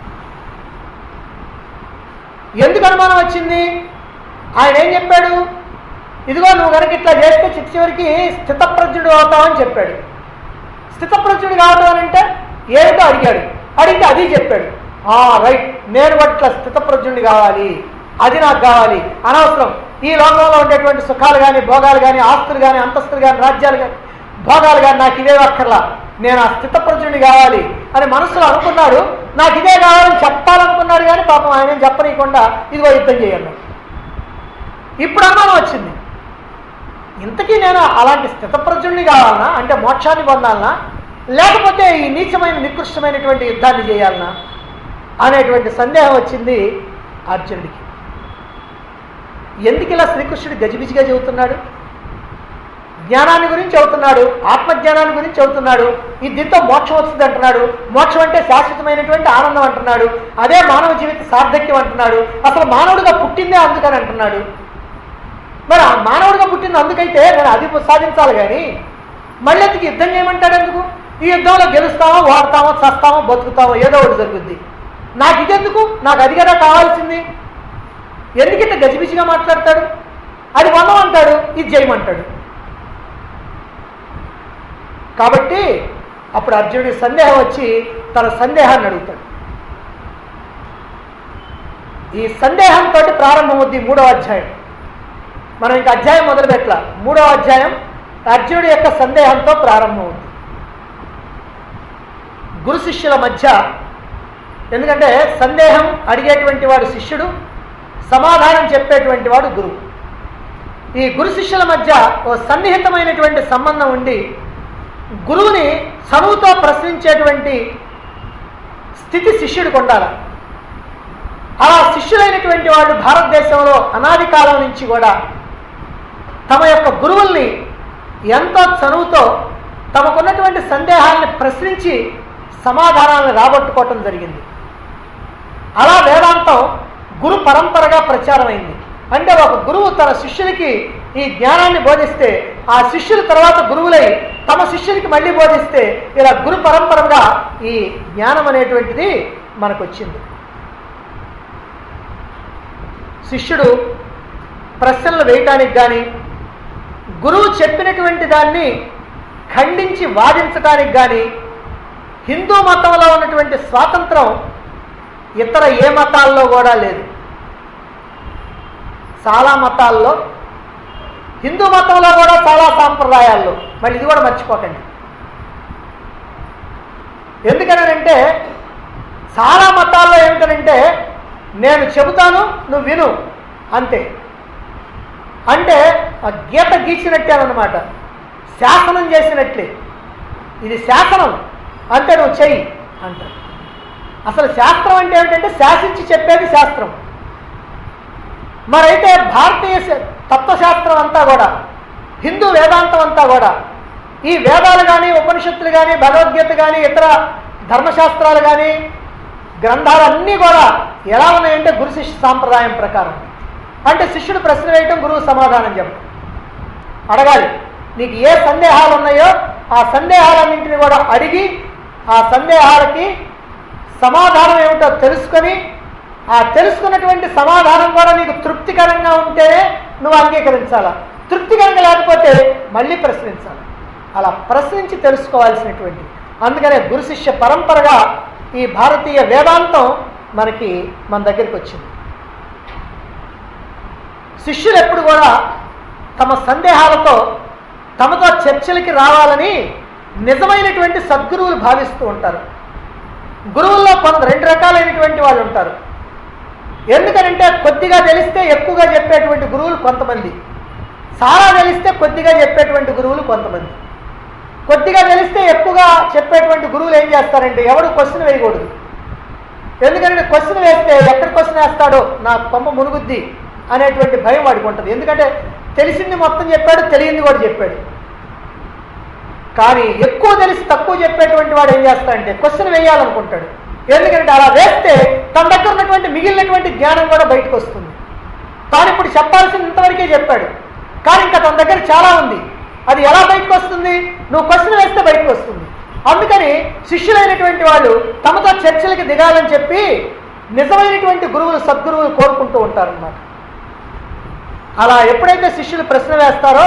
ఎందుకు అనుమానం వచ్చింది ఆయన ఏం చెప్పాడు ఇదిగో నువ్వు కనుక ఇట్లా చేస్తే చిట్ట చివరికి స్థితప్రజ్ఞుడు అవుతావని చెప్పాడు స్థితప్రజ్ఞుడు కావడం అని అంటే ఏమిటో అడిగాడు అడిగితే అది చెప్పాడు ఆ రైట్ నేను పట్ల స్థితప్రజ్ఞుడిని కావాలి అది నాకు కావాలి అనవసరం ఈ లోకంలో ఉండేటువంటి సుఖాలు కానీ భోగాలు కానీ ఆస్తులు కానీ అంతస్తులు కానీ రాజ్యాలు కానీ భోగాలు కానీ నాకు ఇవే అక్కర్లా నేను ఆ స్థితప్రజ్ఞుడిని కావాలి అని మనసులో అనుకున్నాడు నాకు ఇదే కావాలని చెప్పాలనుకున్నాడు కానీ పాపం ఆయన ఏం చెప్పనీయకుండా ఇదిగో యుద్ధం చేయండి ఇప్పుడు అనుమానం వచ్చింది ఇంతకీ నేను అలాంటి స్థితప్రజ్ఞుడిని కావాలనా అంటే మోక్షాన్ని పొందాలనా లేకపోతే ఈ నీచమైన నికృష్టమైనటువంటి యుద్ధాన్ని చేయాలనా అనేటువంటి సందేహం వచ్చింది అర్జునుడికి ఎందుకు ఇలా శ్రీకృష్ణుడు గజిబిజిగా చెబుతున్నాడు జ్ఞానాన్ని గురించి చెబుతున్నాడు ఆత్మజ్ఞానాన్ని గురించి చెబుతున్నాడు ఈ దీంతో మోక్షం వస్తుంది అంటున్నాడు మోక్షం అంటే శాశ్వతమైనటువంటి ఆనందం అంటున్నాడు అదే మానవ జీవిత సార్థక్యం అంటున్నాడు అసలు మానవుడిగా పుట్టిందే అందుకని అంటున్నాడు మరి ఆ మానవుడిగా పుట్టింది అందుకైతే నేను అది సాధించాలి కానీ మళ్ళీ ఎందుకు యుద్ధం చేయమంటాడు ఎందుకు ఈ యుద్ధంలో గెలుస్తామో వాడతామో చస్తామో బతుకుతామో ఏదో ఒకటి జరుగుద్ది నాకు ఇదెందుకు నాకు అది కదా కావాల్సింది ఎందుకు ఇంత గజిబిజిగా మాట్లాడతాడు అది వందమంటాడు ఇది చేయమంటాడు కాబట్టి అప్పుడు అర్జునుడి సందేహం వచ్చి తన సందేహాన్ని అడుగుతాడు ఈ సందేహంతో ప్రారంభమవుద్ది మూడవ అధ్యాయం మనం ఇంకా అధ్యాయం మొదలు పెట్టాల మూడవ అధ్యాయం అర్జునుడి యొక్క సందేహంతో ప్రారంభమవుతుంది గురు శిష్యుల మధ్య ఎందుకంటే సందేహం అడిగేటువంటి వాడు శిష్యుడు సమాధానం చెప్పేటువంటి వాడు గురువు ఈ గురు శిష్యుల మధ్య ఓ సన్నిహితమైనటువంటి సంబంధం ఉండి గురువుని చదువుతో ప్రశ్నించేటువంటి స్థితి శిష్యుడికి ఉండాలి అలా శిష్యులైనటువంటి వాళ్ళు భారతదేశంలో అనాది కాలం నుంచి కూడా తమ యొక్క గురువుల్ని ఎంతో చనువుతో తమకున్నటువంటి సందేహాలను ప్రశ్నించి సమాధానాలను రాబట్టుకోవటం జరిగింది అలా వేదాంతం గురు పరంపరగా ప్రచారమైంది అంటే ఒక గురువు తన శిష్యులకి ఈ జ్ఞానాన్ని బోధిస్తే ఆ శిష్యుల తర్వాత గురువులై తమ శిష్యులకి మళ్ళీ బోధిస్తే ఇలా గురు పరంపరగా ఈ జ్ఞానం అనేటువంటిది మనకు వచ్చింది శిష్యుడు ప్రశ్నలు వేయటానికి కానీ గురువు చెప్పినటువంటి దాన్ని ఖండించి వాదించడానికి కానీ హిందూ మతంలో ఉన్నటువంటి స్వాతంత్రం ఇతర ఏ మతాల్లో కూడా లేదు చాలా మతాల్లో హిందూ మతంలో కూడా చాలా సాంప్రదాయాల్లో మళ్ళీ ఇది కూడా మర్చిపోకండి ఎందుకనంటే చాలా మతాల్లో ఏమిటనంటే నేను చెబుతాను నువ్వు విను అంతే అంటే ఆ గీత గీసినట్టే అనమాట శాసనం చేసినట్లే ఇది శాసనం అంతే నువ్వు చెయ్యి అంటారు అసలు శాస్త్రం అంటే ఏమిటంటే శాసించి చెప్పేది శాస్త్రం మరైతే భారతీయ శ- తత్వశాస్త్రం అంతా కూడా హిందూ వేదాంతం అంతా కూడా ఈ వేదాలు కానీ ఉపనిషత్తులు కానీ భగవద్గీత కానీ ఇతర ధర్మశాస్త్రాలు కానీ గ్రంథాలన్నీ కూడా ఎలా ఉన్నాయంటే గురు శిష్య సాంప్రదాయం ప్రకారం అంటే శిష్యుడు ప్రశ్న వేయటం గురువు సమాధానం చెప్పడం అడగాలి నీకు ఏ సందేహాలు ఉన్నాయో ఆ సందేహాలన్నింటినీ కూడా అడిగి ఆ సందేహాలకి సమాధానం ఏమిటో తెలుసుకొని ఆ తెలుసుకున్నటువంటి సమాధానం కూడా నీకు తృప్తికరంగా ఉంటేనే నువ్వు అంగీకరించాలా తృప్తికరంగా లేకపోతే మళ్ళీ ప్రశ్నించాలి అలా ప్రశ్నించి తెలుసుకోవాల్సినటువంటి అందుకనే గురు శిష్య పరంపరగా ఈ భారతీయ వేదాంతం మనకి మన దగ్గరికి వచ్చింది శిష్యులు ఎప్పుడు కూడా తమ సందేహాలతో తమతో చర్చలకి రావాలని నిజమైనటువంటి సద్గురువులు భావిస్తూ ఉంటారు గురువుల్లో కొంత రెండు రకాలైనటువంటి వాళ్ళు ఉంటారు ఎందుకనంటే కొద్దిగా తెలిస్తే ఎక్కువగా చెప్పేటువంటి గురువులు కొంతమంది చాలా తెలిస్తే కొద్దిగా చెప్పేటువంటి గురువులు కొంతమంది కొద్దిగా తెలిస్తే ఎక్కువగా చెప్పేటువంటి గురువులు ఏం చేస్తారంటే ఎవడు క్వశ్చన్ వేయకూడదు ఎందుకంటే క్వశ్చన్ వేస్తే ఎక్కడ క్వశ్చన్ వేస్తాడో నా కొంప మునుగుద్ది అనేటువంటి భయం వాడికి ఉంటుంది ఎందుకంటే తెలిసింది మొత్తం చెప్పాడు తెలియంది కూడా చెప్పాడు కానీ ఎక్కువ తెలిసి తక్కువ చెప్పేటువంటి వాడు ఏం చేస్తాడంటే క్వశ్చన్ వేయాలనుకుంటాడు ఎందుకంటే అలా వేస్తే తన దగ్గర ఉన్నటువంటి మిగిలినటువంటి జ్ఞానం కూడా బయటకు వస్తుంది తాను ఇప్పుడు చెప్పాల్సింది ఇంతవరకే చెప్పాడు కానీ ఇంకా తన దగ్గర చాలా ఉంది అది ఎలా బయటకు వస్తుంది నువ్వు క్వశ్చన్ వేస్తే బయటకు వస్తుంది అందుకని శిష్యులైనటువంటి వాళ్ళు తమతో చర్చలకి దిగాలని చెప్పి నిజమైనటువంటి గురువులు సద్గురువులు కోరుకుంటూ ఉంటారన్నమాట అలా ఎప్పుడైతే శిష్యులు ప్రశ్న వేస్తారో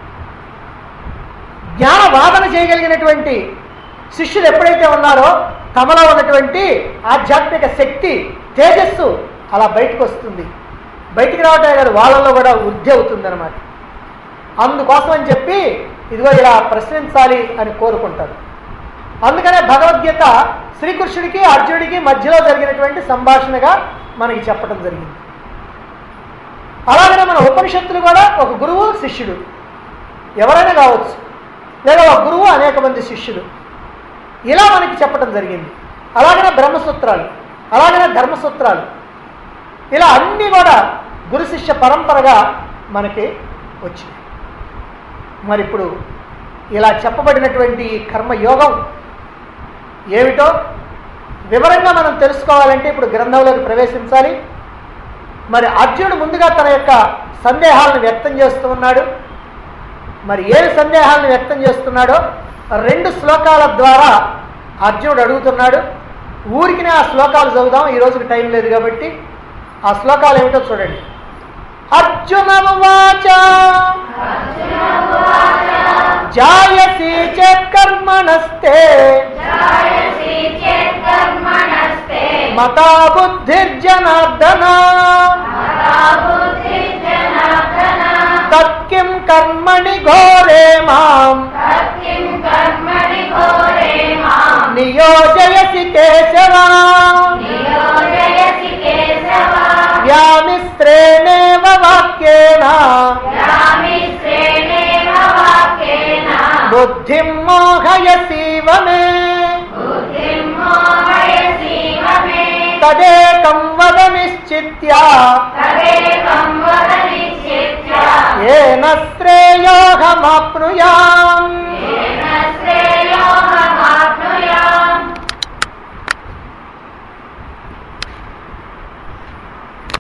జ్ఞాన వాదన చేయగలిగినటువంటి శిష్యులు ఎప్పుడైతే ఉన్నారో తమలో ఉన్నటువంటి ఆధ్యాత్మిక శక్తి తేజస్సు అలా బయటకు వస్తుంది బయటికి రావటమే కాదు వాళ్ళలో కూడా వృద్ధి అవుతుంది అనమాట అందుకోసం అని చెప్పి ఇదిగో ఇలా ప్రశ్నించాలి అని కోరుకుంటారు అందుకనే భగవద్గీత శ్రీకృష్ణుడికి అర్జునుడికి మధ్యలో జరిగినటువంటి సంభాషణగా మనకి చెప్పడం జరిగింది అలాగనే మన ఉపనిషత్తులు కూడా ఒక గురువు శిష్యుడు ఎవరైనా కావచ్చు లేదా ఒక గురువు అనేక మంది శిష్యులు ఇలా మనకి చెప్పడం జరిగింది అలాగనే బ్రహ్మసూత్రాలు అలాగనే ధర్మసూత్రాలు ఇలా అన్నీ కూడా గురు శిష్య పరంపరగా మనకి వచ్చింది మరి ఇప్పుడు ఇలా చెప్పబడినటువంటి ఈ కర్మయోగం ఏమిటో వివరంగా మనం తెలుసుకోవాలంటే ఇప్పుడు గ్రంథంలోకి ప్రవేశించాలి మరి అర్జునుడు ముందుగా తన యొక్క సందేహాలను వ్యక్తం చేస్తూ ఉన్నాడు మరి ఏ సందేహాలను వ్యక్తం చేస్తున్నాడో రెండు శ్లోకాల ద్వారా అర్జునుడు అడుగుతున్నాడు ఊరికినే ఆ శ్లోకాలు చదువుదాం ఈ రోజుకి టైం లేదు కాబట్టి ఆ శ్లోకాలు ఏమిటో చూడండి అర్జున ఉవాచ జాయసి కర్మణస్తే జాయసి చేత్కర్మణస్తే మతా బుద్ధిర్జనార్దన మతా బుద్ధిర్జనార్దన తత్కిం కర్మణి ఘోరే మాం తత్కిం కర్మణి ఘోరే మాం నియోజయసి కేశవ నియోజయసి కేశవ వ్యామిశ్రేణేవ వాక్యేన యామిశ్రేణేవ వాక్యేన బుద్ధిం మోహయసీవ మే బుద్ధిం మోహయసీవ మే తదేకం వద నిశ్చిత్య తదేకం వద నిశ్చిత్య ఏన శ్రేయోహమాప్నుయాం ఏన శ్రేయోహమాప్నుయాం